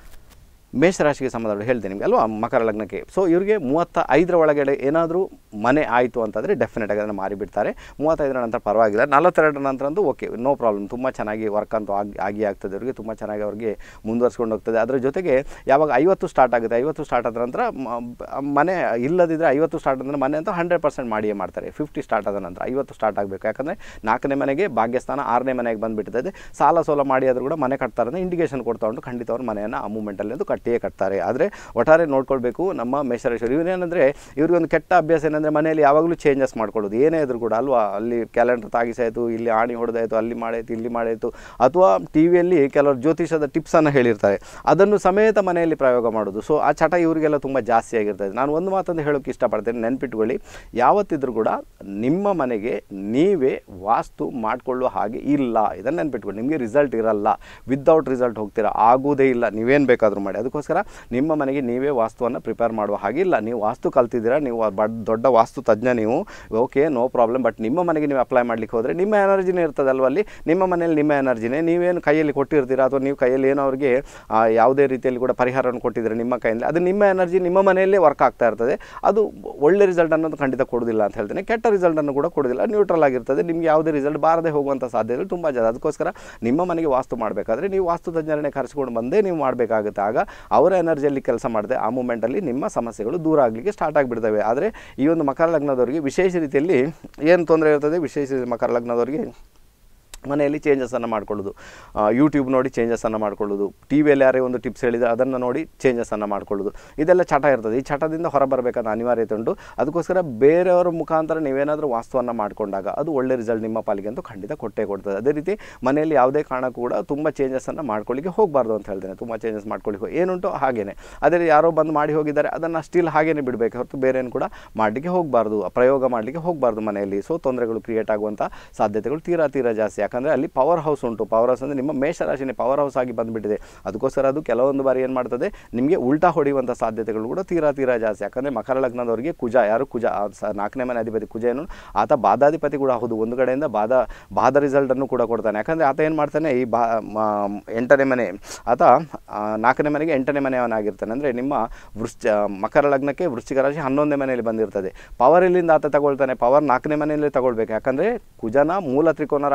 ಮೇಷರಾಶಿಗೆ ಸಂಬಂಧ ಹೇಳ್ತೀನಿ ನಿಮಗೆ ಅಲ್ವಾ ಮಕರ ಲಗ್ನಕ್ಕೆ ಸೊ ಇವರಿಗೆ ಮೂವತ್ತ ಐದರ ಒಳಗಡೆ ಏನಾದರೂ ಮನೆ ಆಯಿತು ಅಂತಂದರೆ ಡೆಫಿನೆಟ್ ಆಗಿ ಅದನ್ನು ಮಾರಿಬಿಡ್ತಾರೆ ಮೂವತ್ತೈದರ ನಂತರ ಪರವಾಗಿಲ್ಲ ನಲವತ್ತೆರಡರ ನಂತರ ಅಂತೂ ಓಕೆ ನೋ ಪ್ರಾಬ್ಲಮ್ ತುಂಬ ಚೆನ್ನಾಗಿ ವರ್ಕ್ ಅಂತೂ ಆಗಿ ಆಗಿ ಆಗ್ತದೆ ಅವರಿಗೆ ತುಂಬ ಚೆನ್ನಾಗಿ ಅವ್ರಿಗೆ ಮುಂದುವರ್ಸ್ಕೊಂಡು ಹೋಗ್ತದೆ ಅದರ ಜೊತೆಗೆ ಯಾವಾಗ ಐವತ್ತು ಸ್ಟಾರ್ಟ್ ಆಗುತ್ತೆ ಐವತ್ತು ಸ್ಟಾರ್ಟ್ ಆದ ನಂತರ ಮ- ಬ- ಮನೆ ಇಲ್ಲದಿದ್ದರೆ ಐವತ್ತು ಸ್ಟಾರ್ಟ್ ಅಂದರೆ ಮನೆ ಅಂತ ಹಂಡ್ರೆಡ್ ಪರ್ಸೆಂಟ್ ಮಾಡಿಯೇ ಮಾಡ್ತಾರೆ ಫಿಫ್ಟಿ ಸ್ಟಾರ್ಟ್ ಆದ ನಂತರ ಐವತ್ತು ಸ್ಟಾರ್ಟ್ ಆಗಬೇಕು ಯಾಕಂದರೆ ನಾಲ್ಕನೇ ಮನೆಗೆ ಭಾಗ್ಯಸ್ಥಾನ ಆರನೇ ಮನೆಗೆ ಬಂದುಬಿಟ್ಟಿದೆ ಸಾಲ ಸೋಲ ಮಾಡಿ ಆದರೂ ಕೂಡ ಮನೆ ಕಟ್ತಾರೆ ಅಂತ ಇಂಡಿಕೇಶನ್ ಕೊಡ್ತಾ ಉಂಟು ಖಂಡಿತ ಅವ್ರ ಮನೆಯನ್ನು ಆ ಮೂಮೆಂಟಲ್ಲಿ ಅಂತೂ ಕಟ್ಟಿಯೇ ಕಟ್ತಾರೆ ಆದರೆ ಒಟ್ಟಾರೆ ನೋಡ್ಕೊಳ್ಬೇಕು ನಮ್ಮ ಮೇಷರೇಶ್ವರಿ ಇವರೇನೆಂದರೆ ಇವ್ರಿಗೆ ಒಂದು ಕೆಟ್ಟ ಅಭ್ಯಾಸ ಏನಂದರೆ ಮನೆಯಲ್ಲಿ ಯಾವಾಗಲೂ ಚೇಂಜಸ್ ಮಾಡ್ಕೊಳ್ಳೋದು ಏನೇ ಇದ್ರೂ ಕೂಡ ಅಲ್ವಾ ಅಲ್ಲಿ ಕ್ಯಾಲೆಂಡರ್ ತಾಗಿಸಾಯಿತು ಇಲ್ಲಿ ಆಣಿ ಹೊಡೆದಾಯಿತು ಅಲ್ಲಿ ಮಾಡಾಯಿತು ಇಲ್ಲಿ ಮಾಡಾಯಿತು ಅಥವಾ ಟಿ ವಿಯಲ್ಲಿ ಕೆಲವರು ಜ್ಯೋತಿಷದ ಟಿಪ್ಸನ್ನು ಹೇಳಿರ್ತಾರೆ ಅದನ್ನು ಸಮೇತ ಮನೆಯಲ್ಲಿ ಪ್ರಯೋಗ ಮಾಡೋದು ಸೊ ಆ ಚಟ ಇವರಿಗೆಲ್ಲ ತುಂಬ ಜಾಸ್ತಿ ಆಗಿರ್ತದೆ ನಾನು ಒಂದು ಮಾತಂದು ಹೇಳೋಕ್ಕೆ ಇಷ್ಟಪಡ್ತೇನೆ ನೆನ್ಪಿಟ್ಕೊಳ್ಳಿ ಯಾವತ್ತಿದ್ರೂ ಕೂಡ ನಿಮ್ಮ ಮನೆಗೆ ನೀವೇ ವಾಸ್ತು ಮಾಡಿಕೊಳ್ಳುವ ಹಾಗೆ ಇಲ್ಲ ಇದನ್ನು ನೆನ್ಪಿಟ್ಕೊಳ್ಳಿ ನಿಮಗೆ ರಿಸಲ್ಟ್ ಇರಲ್ಲ ವಿದೌಟ್ ರಿಸಲ್ಟ್ ಹೋಗ್ತೀರಾ ಆಗುವುದೇ ಇಲ್ಲ ನೀವೇನು ಬೇಕಾದರೂ ಮಾಡಿ ಅದಕ್ಕೋಸ್ಕರ ನಿಮ್ಮ ಮನೆಗೆ ನೀವೇ ವಾಸ್ತುವನ್ನು ಪ್ರಿಪೇರ್ ಮಾಡುವ ಹಾಗಿಲ್ಲ ನೀವು ವಾಸ್ತು ಕಲ್ತಿದ್ದೀರಾ ನೀವು ಬಡ್ ದೊಡ್ಡ ವಾಸ್ತು ತಜ್ಞ ನೀವು ಓಕೆ ನೋ ಪ್ರಾಬ್ಲಮ್ ಬಟ್ ನಿಮ್ಮ ಮನೆಗೆ ನೀವು ಅಪ್ಲೈ ಮಾಡಲಿಕ್ಕೆ ಹೋದರೆ ನಿಮ್ಮ ಎನರ್ಜಿನೇ ಇರ್ತದಲ್ವ ಅಲ್ಲಿ ನಿಮ್ಮ ಮನೇಲಿ ನಿಮ್ಮ ಎನರ್ಜಿನೇ ನೀವೇನು ಕೈಯಲ್ಲಿ ಕೊಟ್ಟಿರ್ತೀರಾ ಅಥವಾ ನೀವು ಕೈಯಲ್ಲಿ ಏನೋ ಅವ್ರಿಗೆ ಆ, ಯಾವುದೇ ರೀತಿಯಲ್ಲಿ ಕೂಡ ಪರಿಹಾರವನ್ನು ಕೊಟ್ಟಿದ್ದೀರಾ ನಿಮ್ಮ ಕೈಯಲ್ಲಿ ಅದು ನಿಮ್ಮ ಎನರ್ಜಿ ನಿಮ್ಮ ಮನೆಯಲ್ಲೇ ವರ್ಕ್ ಆಗ್ತಾ ಇರ್ತದೆ ಅದು ಒಳ್ಳೆ ರಿಸಲ್ಟ್ ಅನ್ನೋದು ಖಂಡಿತ ಕೊಡೋದಿಲ್ಲ ಅಂತ ಹೇಳ್ತೇನೆ ಕೆಟ್ಟ ರಿಸಲ್ಟನ್ನು ಕೂಡ ಕೊಡೋದಿಲ್ಲ ನ್ಯೂಟ್ರಲ್ ಆಗಿರ್ತದೆ ನಿಮಗೆ ಯಾವುದೇ ರಿಸಲ್ಟ್ ಬಾರದೆ ಹೋಗುವಂಥ ಸಾಧ್ಯತೆಗಳು ತುಂಬ ಜಾಸ್ತಿ ಅದಕ್ಕೋಸ್ಕರ ನಿಮ್ಮ ಮನೆಗೆ ವಾಸ್ತು ಮಾಡಬೇಕಾದ್ರೆ ನೀವು ವಾಸ್ತು ತಜ್ಞರನ್ನೇ ಕರೆಸ್ಕೊಂಡು ಬಂದೇ ನೀವು ಮಾಡಬೇಕಾಗುತ್ತೆ ಆಗ ಅವರ ಎನರ್ಜಿಯಲ್ಲಿ ಕೆಲಸ ಮಾಡಿದೆ ಆ ಮೂಮೆಂಟಲ್ಲಿ ನಿಮ್ಮ ಸಮಸ್ಯೆಗಳು ದೂರ ಆಗಲಿಕ್ಕೆ ಸ್ಟಾರ್ಟ್ ಆಗಿಬಿಡ್ತವೆ ಆದರೆ ಈ ಒಂದು ಮಕರ ಲಗ್ನದವರಿಗೆ ವಿಶೇಷ ರೀತಿಯಲ್ಲಿ ಏನು ತೊಂದರೆ ಇರ್ತದೆ ವಿಶೇಷ ಮಕರ ಲಗ್ನದವರಿಗೆ ಮನೆಯಲ್ಲಿ ಚೇಂಜಸನ್ನು ಮಾಡ್ಕೊಳ್ಳೋದು ಯೂಟ್ಯೂಬ್ ನೋಡಿ ಚೇಂಜಸನ್ನು ಮಾಡ್ಕೊಳ್ಳೋದು ಟಿ ವಿಯಲ್ಲಿ ಯಾರೇ ಒಂದು ಟಿಪ್ಸ್ ಹೇಳಿದರೆ ಅದನ್ನು ನೋಡಿ ಚೇಂಜಸನ್ನು ಮಾಡ್ಕೊಳ್ಳೋದು ಇದೆಲ್ಲ ಚಟ ಇರ್ತದೆ ಈ ಚಟದಿಂದ ಹೊರಬರಬೇಕಾದ ಅನಿವಾರ್ಯತೆ ಉಂಟು ಅದಕ್ಕೋಸ್ಕರ ಬೇರೆಯವರ ಮುಖಾಂತರ ನೀವೇನಾದರೂ ವಾಸ್ತುವನ್ನು ಮಾಡಿಕೊಂಡಾಗ ಅದು ಒಳ್ಳೆ ರಿಸಲ್ಟ್ ನಿಮ್ಮ ಪಾಲಿಗೆ ಅಂತೂ ಖಂಡಿತ ಕೊಟ್ಟೇ ಕೊಡ್ತದೆ ಅದೇ ರೀತಿ ಮನೆಯಲ್ಲಿ ಯಾವುದೇ ಕಾರಣಕ್ಕೂ ಕೂಡ ತುಂಬ ಚೇಂಜಸನ್ನು ಮಾಡ್ಕೊಳ್ಳಿಕ್ಕೆ ಹೋಗಬಾರ್ದು ಅಂತ ಹೇಳ್ತೇನೆ ತುಂಬ ಚೇಂಜಸ್ ಮಾಡ್ಕೊಳ್ಳಿಕ್ಕೆ ಹೋಗಿ ಏನುಂಟು ಹಾಗೇನೆ ಅದೇ ಯಾರೋ ಬಂದು ಮಾಡಿ ಹೋಗಿದ್ದಾರೆ ಅದನ್ನು ಸ್ಟಿಲ್ ಹಾಗೇನೆ ಬಿಡಬೇಕು ಹೊರತು ಬೇರೇನು ಕೂಡ ಮಾಡಲಿಕ್ಕೆ ಹೋಗಬಾರ್ದು ಪ್ರಯೋಗ ಮಾಡಲಿಕ್ಕೆ ಹೋಗಬಾರ್ದು ಮನೆಯಲ್ಲಿ ಸೊ ತೊಂದರೆಗಳು ಕ್ರಿಯೇಟ್ ಆಗುವಂಥ ಸಾಧ್ಯತೆಗಳು ತೀರಾ ತೀರಾ ಜಾಸ್ತಿ ಯಾಕಂದರೆ ಅಲ್ಲಿ ಪವರ್ ಹೌಸ್ ಉಂಟು ಪವರ್ ಹೌಸ್ ಅಂದರೆ ನಿಮ್ಮ ಮೇಷರಾಶಿನೇ ಪವರ್ ಹೌಸ್ ಆಗಿ ಬಂದುಬಿಟ್ಟಿದೆ ಅದಕ್ಕೋಸ್ಕರ ಅದು ಕೆಲವೊಂದು ಬಾರಿ ಏನು ಮಾಡ್ತದೆ ನಿಮಗೆ ಉಲ್ಟಾ ಹೊಡೆಯುವಂಥ ಸಾಧ್ಯತೆಗಳು ಕೂಡ ತೀರಾ ತೀರಾ ಜಾಸ್ತಿ ಯಾಕಂದರೆ ಮಕರ ಲಗ್ನದವರಿಗೆ ಕುಜ ಯಾರು ಕುಜ ಆ ಸ- ನಾಲ್ಕನೇ ಮನೆ ಅಧಿಪತಿ ಕುಜ ಏನು ಆತ ಬಾಧಾಧಿಪತಿ ಕೂಡ ಹೌದು ಒಂದು ಕಡೆಯಿಂದ ಬಾಧ ಬಾಧ ರಿಸಲ್ಟನ್ನು ಕೂಡ ಕೊಡ್ತಾನೆ ಯಾಕಂದರೆ ಆತ ಏನು ಮಾಡ್ತಾನೆ ಈ ಬಾ ಮ- ಎಂಟನೇ ಮನೆ ಆತ ಆ, ನಾಲ್ಕನೇ ಮನೆಗೆ ಎಂಟನೇ ಮನೆಯವನಾಗಿರ್ತಾನೆ ಅಂದರೆ ನಿಮ್ಮ ವೃಶ್ಚ ಮಕರ ಲಗ್ನಕ್ಕೆ ವೃಶ್ಚಿಕ ರಾಶಿ ಹನ್ನೊಂದನೇ ಮನೆಯಲ್ಲಿ ಬಂದಿರ್ತದೆ ಪವರ್ ಇಲ್ಲಿಂದ ಆತ ತಗೊಳ್ತಾನೆ ಪವರ್ ನಾಲ್ಕನೇ ಮನೆಯಲ್ಲೇ ತಗೊಳ್ಬೇಕು ಯಾಕಂದರೆ ಕುಜನ ಮೂಲ ತ್ರಿಕೋನ ರಾಶಿನೇ ಮೇಷ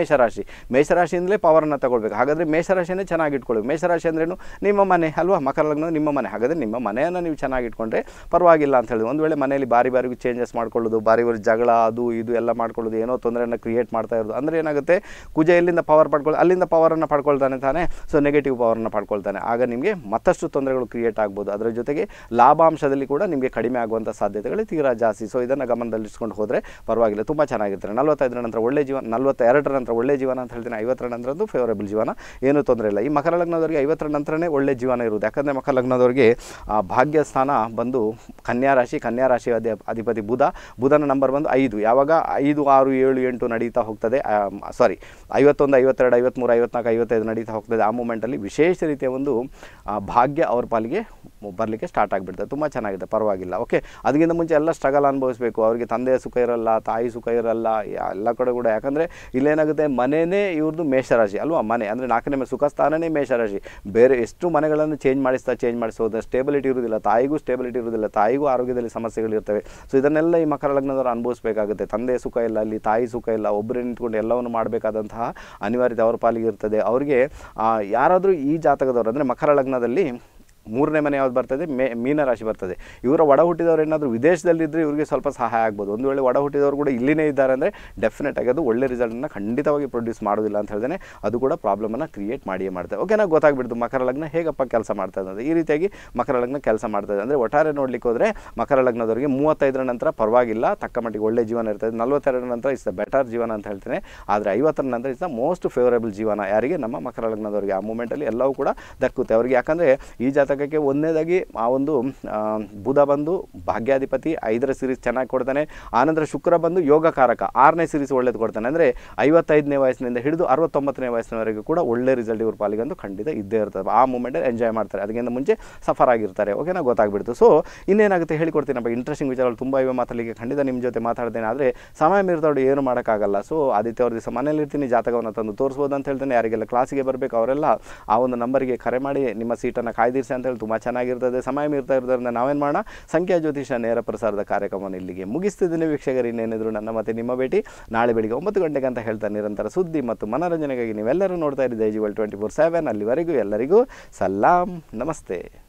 ಮೇಷರಾಶಿ ಮೇಷರಾಶಿಯಿಂದಲೇ ಪವರನ್ನು ತಗೊಳ್ಬೇಕು ಹಾಗಾದರೆ ಮೇಷರಾಶಿನೇ ಚೆನ್ನಾಗಿ ಇಟ್ಕೊಳ್ಳಿ ಮೇಷರಾಶಿ ಅಂದ್ರೇನು ನಿಮ್ಮ ಮನೆ ಅಲ್ವಾ ಮಕರ ಲಗ್ನ ನಿಮ್ಮ ಮನೆ ಹಾಗಾದರೆ ನಿಮ್ಮ ಮನೆಯನ್ನು ನೀವು ಚೆನ್ನಾಗಿ ಇಟ್ಕೊಂಡ್ರೆ ಪರವಾಗಿಲ್ಲ ಅಂತ ಹೇಳಿದ್ರು ಒಂದು ವೇಳೆ ಮನೆಯಲ್ಲಿ ಬಾರಿ ಬಾರಿಗೂ ಚೇಂಜಸ್ ಮಾಡ್ಕೊಳ್ಳೋದು ಬಾರಿ ಬಾರಿ ಜಗಳ ಅದು ಇದು ಎಲ್ಲ ಮಾಡ್ಕೊಳ್ಳೋದು ಏನೋ ತೊಂದರೆಯನ್ನು ಕ್ರಿಯೇಟ್ ಮಾಡ್ತಾ ಇರೋದು ಅಂದರೆ ಏನಾಗುತ್ತೆ ಕುಜ ಎಲ್ಲಿಂದ ಪವರ್ ಪಡ್ಕೊಳ್ಳಿ ಅಲ್ಲಿಂದ ಪವರನ್ನು ಪಡ್ಕೊಳ್ತಾನೆ ತಾನೆ ಸೊ ನೆಗೆಟಿವ್ ಪವರನ್ನು ಪಡ್ಕೊಳ್ತಾನೆ ಆಗ ನಿಮಗೆ ಮತ್ತಷ್ಟು ತೊಂದರೆಗಳು ಕ್ರಿಯೇಟ್ ಆಗ್ಬೋದು ಅದರ ಜೊತೆಗೆ ಲಾಭಾಂಶದಲ್ಲಿ ಕೂಡ ನಿಮಗೆ ಕಡಿಮೆ ಆಗುವಂಥ ಸಾಧ್ಯತೆಗಳು ತೀರಾ ಜಾಸ್ತಿ ಸೊ ಇದನ್ನು ಗಮನದಲ್ಲಿಟ್ಕೊಂಡು ಹೋದರೆ ಪರವಾಗಿಲ್ಲ ತುಂಬ ಚೆನ್ನಾಗಿರ್ತಾರೆ ನಲವತ್ತೈದರ ನಂತರ ಒಳ್ಳೆ ಜೀವನ ನಲವತ್ತೆರಡರ ನಂತರ ಒಳ್ಳೆ ಜೀವನ ಅಂತ ಹೇಳ್ತೀನಿ ಐವತ್ತರ ನಂತರದ್ದು ಫೇವರೇಬಲ್ ಜೀವನ ಏನೂ ತೊಂದರೆ ಇಲ್ಲ ಈ ಮಕರ ಲಗ್ನದವರಿಗೆ ಐವತ್ತರ ನಂತರನೇ ಒಳ್ಳೆ ಜೀವನ ಇರುವುದು ಯಾಕಂದರೆ ಮಕರ ಲಗ್ನದವರಿಗೆ ಆ ಭಾಗ್ಯ ಸ್ಥಾನ ಬಂದು ಕನ್ಯಾ ರಾಶಿ ಕನ್ಯಾ ರಾಶಿ ಅಧಿ ಅಧಿಪತಿ ಬುಧ ಬುಧನ ನಂಬರ್ ಬಂದು ಐದು ಯಾವಾಗ ಐದು ಆರು ಏಳು ಎಂಟು ನಡೀತಾ ಹೋಗ್ತದೆ ಸಾರಿ ಐವತ್ತೊಂದು ಐವತ್ತೆರಡು ಐವತ್ತ್ಮೂರು ಐವತ್ನಾಲ್ಕು ಐವತ್ತೈದು ನಡೀತಾ ಹೋಗ್ತದೆ ಆ ಮೂಮೆಂಟಲ್ಲಿ ವಿಶೇಷ ರೀತಿಯ ಒಂದು ಆ, ಭಾಗ್ಯ ಅವ್ರ ಪಾಲಿಗೆ ಬರಲಿಕ್ಕೆ ಸ್ಟಾರ್ಟ್ ಆಗಿಬಿಡ್ತದೆ ತುಂಬ ಚೆನ್ನಾಗಿದೆ ಪರವಾಗಿಲ್ಲ ಓಕೆ ಅದಕ್ಕಿಂತ ಮುಂಚೆ ಎಲ್ಲ ಸ್ಟ್ರಗಲ್ ಅನುಭವಿಸಬೇಕು ಅವರಿಗೆ ತಂದೆಯ ಸುಖ ಇರಲ್ಲ ತಾಯಿ ಸುಖ ಇರಲ್ಲ ಯಾ- ಎಲ್ಲ ಕಡೆ ಕೂಡ ಯಾಕಂದರೆ ಇಲ್ಲೇನಾಗುತ್ತೆ ಮನೆಯೇ ಇವ್ರದ್ದು ಮೇಷರಾಶಿ ಅಲ್ವಾ ಮನೆ ಅಂದರೆ ನಾಲ್ಕನೇ ಮನೆ ಸುಖ ಸ್ಥಾನನೇ ಮೇಷರಾಶಿ ಬೇರೆ ಎಷ್ಟು ಮನೆಗಳನ್ನು ಚೇಂಜ್ ಮಾಡಿಸ್ತಾ ಚೇಂಜ್ ಮಾಡಿಸೋದು ಸ್ಟೇಬಿಲಿಟಿ ಇರೋದಿಲ್ಲ ತಾಯಿಗೂ ಸ್ಟೇಬಿಲಿಟಿ ಇರೋದಿಲ್ಲ ತಾಯಿಗೂ ಆರೋಗ್ಯದಲ್ಲಿ ಸಮಸ್ಯೆಗಳಿರ್ತವೆ ಸೊ ಇದನ್ನೆಲ್ಲ ಈ ಮಕರ ಲಗ್ನದವರು ಅನುಭವಿಸಬೇಕಾಗುತ್ತೆ ತಂದೆಯ ಸುಖ ಇಲ್ಲ ಅಲ್ಲಿ ತಾಯಿ ಸುಖ ಇಲ್ಲ ಒಬ್ಬರೇ ನಿಂತ್ಕೊಂಡು ಎಲ್ಲವನ್ನು ಮಾಡಬೇಕಾದಂತಹ ಅನಿವಾರ್ಯತೆ ಅವ್ರ ಪಾಲಿಗೆ ಇರ್ತದೆ ಅವರಿಗೆ ಯಾರಾದರೂ ಈ ಜಾತಕದವರು ಅಂದರೆ ಮಕರ ಲಗ್ನದಲ್ಲಿ ಮೂರನೇ ಮನೆ ಯಾವ್ದು ಬರ್ತದೆ ಮೇ ಮೀನರಾಶಿ ಬರ್ತದೆ ಇವರ ಒಡ ಹುಟ್ಟಿದವರು ಏನಾದರೂ ವಿದೇಶದಲ್ಲಿದ್ದರೆ ಇವರಿಗೆ ಸ್ವಲ್ಪ ಸಹಾಯ ಆಗ್ಬೋದು ಒಂದು ವೇಳೆ ಒಡ ಹುಟ್ಟಿದವರು ಕೂಡ ಇಲ್ಲಿನೇ ಇದ್ದಾರೆ ಅಂದರೆ ಡೆಫಿನೆಟ್ ಆಗಿ ಅದು ಒಳ್ಳೆ ರಿಸಲ್ಟನ್ನು ಖಂಡಿತವಾಗಿ ಪ್ರೊಡ್ಯೂಸ್ ಮಾಡೋದಿಲ್ಲ ಅಂತ ಹೇಳ್ದೇನೆ ಅದು ಕೂಡ ಪ್ರಾಬ್ಲಮನ್ನು ಕ್ರಿಯೇಟ್ ಮಾಡಿಯೇ ಮಾಡ್ತದೆ ಓಕೆ ನಾವು ಗೊತ್ತಾಗ್ಬಿಡ್ತು ಮಕರ ಲಗ್ನ ಹೇಗಪ್ಪ ಕೆಲಸ ಮಾಡ್ತಾ ಇರೋದು ಈ ರೀತಿಯಾಗಿ ಮಕರ ಲಗ್ನ ಕೆಲಸ ಮಾಡ್ತದೆ ಅಂದರೆ ಒಟ್ಟಾರೆ ನೋಡ್ಲಿಕ್ಕೆ ಹೋದರೆ ಮಕರ ಲಗ್ನದವರಿಗೆ ಮೂವತ್ತೈದರ ನಂತರ ಪರವಾಗಿಲ್ಲ ತಕ್ಕ ಮಟ್ಟಿಗೆ ಒಳ್ಳೆ ಜೀವನ ಇರ್ತದೆ ನಲ್ವತ್ತೆರಡರ ನಂತರ ಇಸ್ ದ ಬೆಟರ್ ಜೀವನ ಅಂತ ಹೇಳ್ತೇನೆ ಆದರೆ ಐವತ್ತರ ನಂತರ ಇಸ್ ದ ಮೋಸ್ಟ್ ಫೇವರೇಬಲ್ ಜೀವನ ಯಾರಿಗೆ ನಮ್ಮ ಮಕರ ಲಗ್ನದವರಿಗೆ ಆ ಮೂಮೆಂಟಲ್ಲಿ ಎಲ್ಲವೂ ಕೂಡ ದಕ್ಕುತ್ತೆ ಅವರಿಗೆ ಯಾಕಂದರೆ ಈ ಜಾತಕಕ್ಕೆ ಒಂದನೇದಾಗಿ ಆ ಒಂದು ಆ, ಬುಧ ಬಂದು ಭಾಗ್ಯಾಧಿಪತಿ ಐದರ ಸಿರೀಸ್ ಚೆನ್ನಾಗಿ ಕೊಡ್ತಾನೆ ಆನಂತರ ಶುಕ್ರ ಬಂದು ಯೋಗಕಾರಕ ಆರನೇ ಸಿರೀಸ್ ಒಳ್ಳೇದು ಕೊಡ್ತಾನೆ ಅಂದರೆ ಐವತ್ತೈದನೇ ವಯಸ್ಸಿನಿಂದ ಹಿಡಿದು ಅರವತ್ತೊಂಬತ್ತನೇ ವಯಸ್ಸಿನವರೆಗೂ ಕೂಡ ಒಳ್ಳೆ ರಿಸಲ್ಟ್ ಇವ್ರ ಪಾಲಿಗಂತೂ ಖಂಡಿತ ಇದ್ದೇ ಇರ್ತದೆ ಆ ಮೂಮೆಂಟಲ್ಲಿ ಎಂಜಾಯ್ ಮಾಡ್ತಾರೆ ಅದಕ್ಕಿಂತ ಮುಂಚೆ ಸಫರ್ ಆಗಿರ್ತಾರೆ ಓಕೆನಾ ಗೊತ್ತಾಗ್ಬಿಡ್ತು ಸೊ ಇನ್ನೇನಾಗುತ್ತೆ ಹೇಳಿಕೊಡ್ತೀನಪ್ಪ ಇಂಟ್ರೆಸ್ಟಿಂಗ್ ವಿಚಾರಗಳು ತುಂಬ ಇವೆ ಮಾತಾಡಲಿಕ್ಕೆ ಖಂಡಿತ ನಿಮ್ಮ ಜೊತೆ ಮಾತಾಡ್ತೇನೆ ಆದರೆ ಸಮಯ ಮೀರಿದವರು ಏನು ಮಾಡೋಕ್ಕಾಗಲ್ಲ ಸೊ ಆದಿತ್ಯ ಅವ್ರ ದಿವಸ ಮನೇಲಿ ಇರ್ತೀನಿ ಜಾತಕವನ್ನು ತಂದು ತೋರಿಸ್ಬೋದು ಅಂತ ಹೇಳ್ತೇನೆ ಯಾರಿಗೆಲ್ಲ ಕ್ಲಾಸಿಗೆ ಬರಬೇಕು ಅವರೆಲ್ಲ ಆ ಒಂದು ನಂಬರಿಗೆ ಕರೆ ಮಾಡಿ ನಿಮ್ಮ ಸೀಟನ್ನು ಕಾಯ್ದಿರಿಸಿ ಅಂತ ಹೇಳಿ ತುಂಬ ಚೆನ್ನಾಗಿರ್ತದೆ ಸಮಯ ಮೀರ್ತಾ ಇರೋದ್ರಿಂದ ನಾವೇನು ಮಾಡೋಣ ಸಂಖ್ಯಾ ಜ್ಯೋತಿಷ ನೇರ ಪ್ರಸಾರದ ಕಾರ್ಯಕ್ರಮವನ್ನು ಇಲ್ಲಿಗೆ ಮುಗಿಸ್ತಿದ್ದೀನಿ ವೀಕ್ಷಕರು ಇನ್ನೇನಿದ್ರು ನನ್ನ ಮತ್ತೆ ನಿಮ್ಮ ಭೇಟಿ ನಾಳೆ ಬೆಳಿಗ್ಗೆ ಒಂಬತ್ತು ಗಂಟೆಗೆ ಅಂತ ಹೇಳ್ತಾ ನಿರಂತರ ಸುದ್ದಿ ಮತ್ತು ಮನೋರಂಜನೆಗಾಗಿ ನೀವೆಲ್ಲರೂ ನೋಡ್ತಾ ಇದ್ದೀವಿ ಜೈಜಿವಲ್ ಟ್ವೆಂಟಿ ಫೋರ್ ಸೆವೆನ್ ಅಲ್ಲಿವರೆಗೂ ಎಲ್ಲರಿಗೂ ಸಲಾಂ ನಮಸ್ತೆ